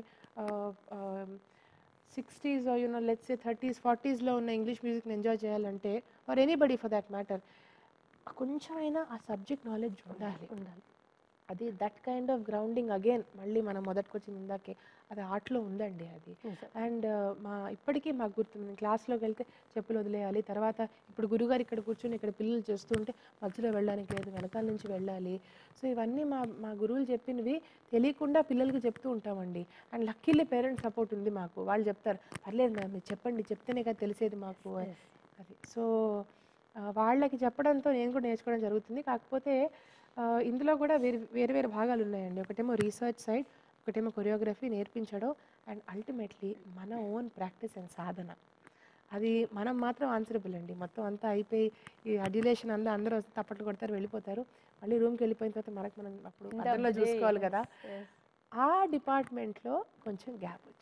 Speaker 2: సిక్స్టీస్ యూనో లెట్స్ థర్టీస్ ఫార్టీస్లో ఉన్న ఇంగ్లీష్ మ్యూజిక్ని ఎంజాయ్ చేయాలంటే or anybody for that matter కొంచెమైనా ఆ సబ్జెక్ట్ నాలెడ్జ్ ఉండాలి
Speaker 1: ఉండాలి
Speaker 2: అది that kind of grounding again మళ్ళీ మనం మొదటికొచ్చి ఇందాకే అది ఆర్ట్లో ఉందండి అది
Speaker 1: నిజం.
Speaker 2: అండ్ మా ఇప్పటికీ మాకు గుర్తుంది నేను క్లాస్లోకి వెళ్తే చెప్పులు వదిలేయాలి తర్వాత ఇప్పుడు గురుగారు ఇక్కడ కూర్చొని ఇక్కడ పిల్లలు చేస్తుంటే మధ్యలో వెళ్ళడానికి లేదు వెనకాల నుంచి వెళ్ళాలి సో ఇవన్నీ మా మా గురువులు చెప్పినవి తెలియకుండా పిల్లలకి చెప్తూ ఉంటామండి అండ్ లక్కీలీ పేరెంట్స్ సపోర్ట్ ఉంది మాకు వాళ్ళు చెప్తారు పర్లేదు మ్యామ్ మీరు చెప్పండి చెప్తేనే కదా తెలిసేది మాకు అది సో ఆ, వాళ్ళకి చెప్పడంతో నేను కూడా నేర్చుకోవడం జరుగుతుంది కాకపోతే ఆ, ఇందులో కూడా వేరు వేరు వేరు భాగాలు ఉన్నాయండి ఒకటేమో రీసెర్చ్ సైడ్ ఒకటేమో కొరియోగ్రఫీ నేర్పించడం అండ్ అల్టిమేట్లీ మన ఓన్ ప్రాక్టీస్ అండ్ సాధన అది మనం మాత్రం ఆన్సరబుల్ అండి మొత్తం అంతా అయిపోయి ఈ అడ్యులేషన్ అంతా అందరూ వస్తే తప్పట్లు కొడతారు వెళ్ళిపోతారు మళ్ళీ రూమ్కి వెళ్ళిపోయిన తర్వాత మనకు మనం అప్పుడు అద్దంలో చూసుకోవాలి కదా ఆ డిపార్ట్మెంట్లో కొంచెం గ్యాప్ వచ్చింది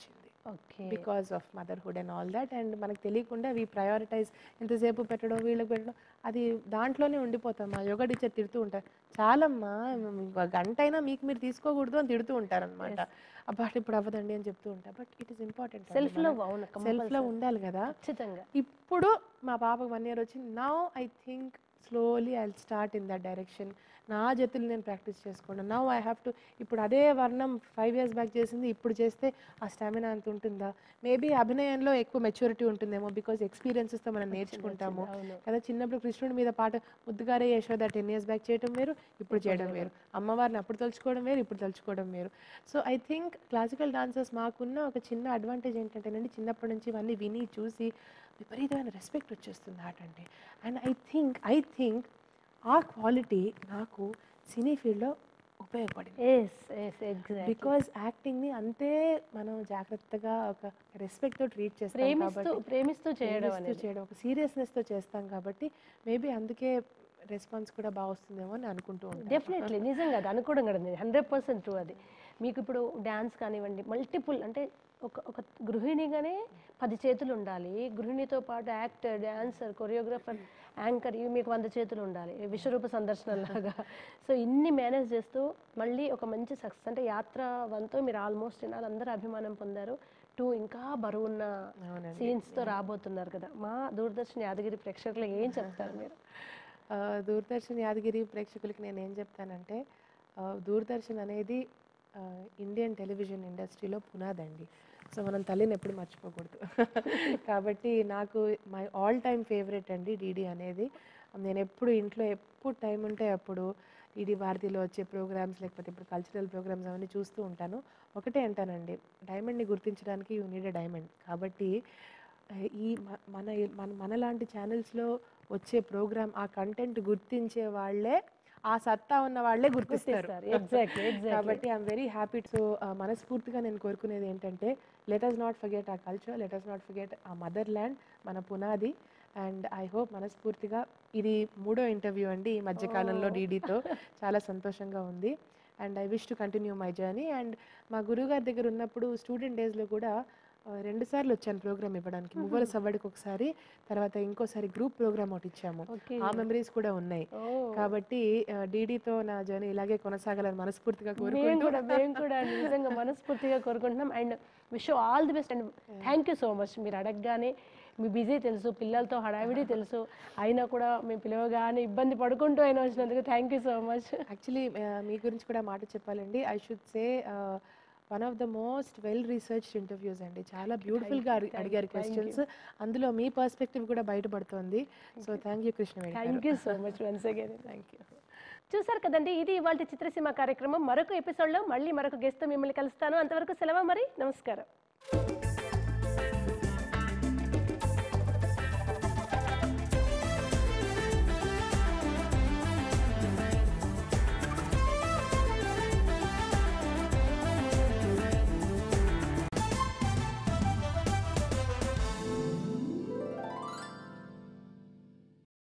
Speaker 1: okay
Speaker 2: because of motherhood and all that and మనకు తెలియకుండా వీ ప్రయారిటైజ్ ఎంతసేపు పెట్టడం వీళ్ళకి పెట్టడం అది దాంట్లోనే ఉండిపోతాం మా యోగా టీచర్ తిడుతూ ఉంటారు చాలమ్మా మీకు ఒక గంట అయినా మీకు మీరు తీసుకోకూడదు అని తిడుతూ ఉంటారు అనమాట అబ్బా ఇప్పుడు అవ్వదండి అని చెప్తూ ఉంటారు but it is important
Speaker 1: self love అవును
Speaker 2: సెల్ఫ్ లో ఉండాలి కదా
Speaker 1: ఖచ్చితంగా
Speaker 2: ఇప్పుడు మా పాపకు వన్ ఇయర్ వచ్చి now I think slowly I start in that direction నా జతులు నేను ప్రాక్టీస్ చేసుకున్నాను నౌ ఐ హ్యావ్ టు ఇప్పుడు అదే వర్ణం ఫైవ్ ఇయర్స్ బ్యాక్ చేసింది ఇప్పుడు చేస్తే ఆ స్టామినా అంత ఉంటుందా మేబీ అభినయంలో ఎక్కువ మెచ్యూరిటీ ఉంటుందేమో బికాజ్ ఎక్స్పీరియన్సెస్తో మనం నేర్చుకుంటాము
Speaker 1: అవును
Speaker 2: కదా చిన్నప్పుడు కృష్ణుడి మీద పాట ముద్దుగారే యశోద టెన్ ఇయర్స్ బ్యాక్ చేయడం వేరు ఇప్పుడు చేయడం వేరు అమ్మవారిని అప్పుడు తలుచుకోవడం వేరు ఇప్పుడు తలుచుకోవడం వేరు so I think classical dancers మాకున్న ఒక చిన్న అడ్వాంటేజ్ ఏంటంటేనండి చిన్నప్పటి నుంచి ఇవన్నీ విని చూసి విపరీతమైన రెస్పెక్ట్ వచ్చేస్తుంది ఆట అంటే and I think I think ఆ క్వాలిటీ నాకు సినీ ఫీల్డ్లో ఉపయోగపడింది
Speaker 1: ఎస్ ఎస్ ఎగ్జాక్ట్
Speaker 2: బికాజ్ యాక్టింగ్ని అంతే మనం జాగ్రత్తగా ఒక రెస్పెక్ట్తో ట్రీట్ చేస్తాం
Speaker 1: ప్రేమిస్తూ
Speaker 2: కాబట్టి
Speaker 1: ప్రేమిస్తూ చేయడం
Speaker 2: ప్రేమిస్తూ
Speaker 1: అనేది
Speaker 2: చేయడం ఒక సీరియస్నెస్తో చేస్తాం కాబట్టి మేబీ అందుకే రెస్పాన్స్ కూడా బాగా వస్తుందేమో అని అనుకుంటూ ఉంటాను
Speaker 1: డెఫినెట్లీ నిజంగా అది అనుకోవడం కూడా హండ్రెడ్ పర్సెంట్ ట్రూ అది మీకు ఇప్పుడు డ్యాన్స్ కానివ్వండి మల్టిపుల్ అంటే ఒక ఒక గృహిణిగానే పది చేతులు ఉండాలి గృహిణితో పాటు యాక్టర్ డ్యాన్సర్ కొరియోగ్రాఫర్ యాంకర్ ఇవి మీకు వంద చేతులు ఉండాలి విశ్వరూప సందర్శన లాగా సో ఇన్ని మేనేజ్ చేస్తూ మళ్ళీ ఒక మంచి సక్సెస్ అంటే యాత్ర వన్తో మీరు ఆల్మోస్ట్ అందరూ అభిమానం పొందారు టూ ఇంకా బరువున్న
Speaker 2: అవునండి
Speaker 1: సీన్స్తో రాబోతున్నారు కదా మా దూరదర్శన్ యాదగిరి ప్రేక్షకులకు ఏం చెప్తారు మీరు
Speaker 2: ఆ, దూరదర్శన్ యాదగిరి ప్రేక్షకులకి నేను ఏం చెప్తానంటే ఆ, దూరదర్శన్ అనేది ఆ, ఇండియన్ టెలివిజన్ ఇండస్ట్రీలో పునాదండి సో మనం తల్లిని ఎప్పుడు మర్చిపోకూడదు కాబట్టి నాకు మై ఆల్ టైమ్ ఫేవరెట్ అండి డీడీ అనేది నేను ఎప్పుడు ఇంట్లో ఎప్పుడు టైం ఉంటే అప్పుడు డీడీ భారతిలో వచ్చే ప్రోగ్రామ్స్ లేకపోతే ఇప్పుడు కల్చరల్ ప్రోగ్రామ్స్ అవన్నీ చూస్తూ ఉంటాను ఒకటే అంటానండి డైమండ్ని గుర్తించడానికి యూ నీడ్ ఎ డైమండ్ కాబట్టి ఆ, ఈ మ- మన మన మనలాంటి ఛానల్స్లో వచ్చే ప్రోగ్రామ్ ఆ కంటెంట్ గుర్తించే వాళ్ళే ఆ సత్తా ఉన్న వాళ్ళే గుర్తిస్తారు
Speaker 1: ఎగ్జాక్ట్లీ ఎగ్జాక్ట్లీ
Speaker 2: కాబట్టి ఐఎమ్ వెరీ హ్యాపీ సో మనస్ఫూర్తిగా నేను కోరుకునేది ఏంటంటే లెట్ అస్ నాట్ ఫర్గెట్ ఆ culture let us not forget ఆ మదర్ ల్యాండ్ మన పునాది అండ్ ఐ హోప్ మనస్ఫూర్తిగా ఇది మూడో ఇంటర్వ్యూ అండి ఈ మధ్యకాలంలో డీడీతో చాలా సంతోషంగా ఉంది and I wish to continue my journey and మా గురువుగారి దగ్గర ఉన్నప్పుడు స్టూడెంట్ డేస్లో కూడా ఆ, రెండు సార్లు వచ్చాను ప్రోగ్రామ్ ఇవ్వడానికి మువ్వల సవ్వడికి ఒకసారి తర్వాత ఇంకోసారి గ్రూప్ ప్రోగ్రామ్ ఒకటి ఇచ్చాము
Speaker 1: ఓకే
Speaker 2: ఆ మెమరీస్ కూడా ఉన్నాయి
Speaker 1: ఓ
Speaker 2: కాబట్టి డీడీతో నా జర్నీ ఇలాగే కొనసాగాలని మనస్ఫూర్తిగా
Speaker 1: మేము
Speaker 2: కోరుకుంటూ
Speaker 1: కూడా మేము కూడా అండి నిజంగా మనస్ఫూర్తిగా కోరుకుంటున్నాం and wish all the best and thank you so much మీరు అడగగానే మీ బిజీ తెలుసు పిల్లలతో హడావిడి తెలుసు అయినా కూడా మేము పిలవగానే ఇబ్బంది పడుకుంటూ అయినా వచ్చినందుకు thank you so much
Speaker 2: actually మీ గురించి కూడా మాట చెప్పాలండి I should say one of the most well research interviews అండి చాలా బ్యూటిఫుల్గా అడిగారు క్వశ్చన్స్ అందులో మీ పర్స్పెక్టివ్ కూడా బయటపడుతోంది so thank you Krishnaveni
Speaker 1: thank you so much once again
Speaker 2: thank you
Speaker 1: చూసారు కదండి ఇది ఇవాళ చిత్రసీమ కార్యక్రమం మరొక ఎపిసోడ్లో మళ్ళీ మరొక గెస్ట్తో మిమ్మల్ని కలుస్తాను అంతవరకు సెలవు మరి నమస్కారం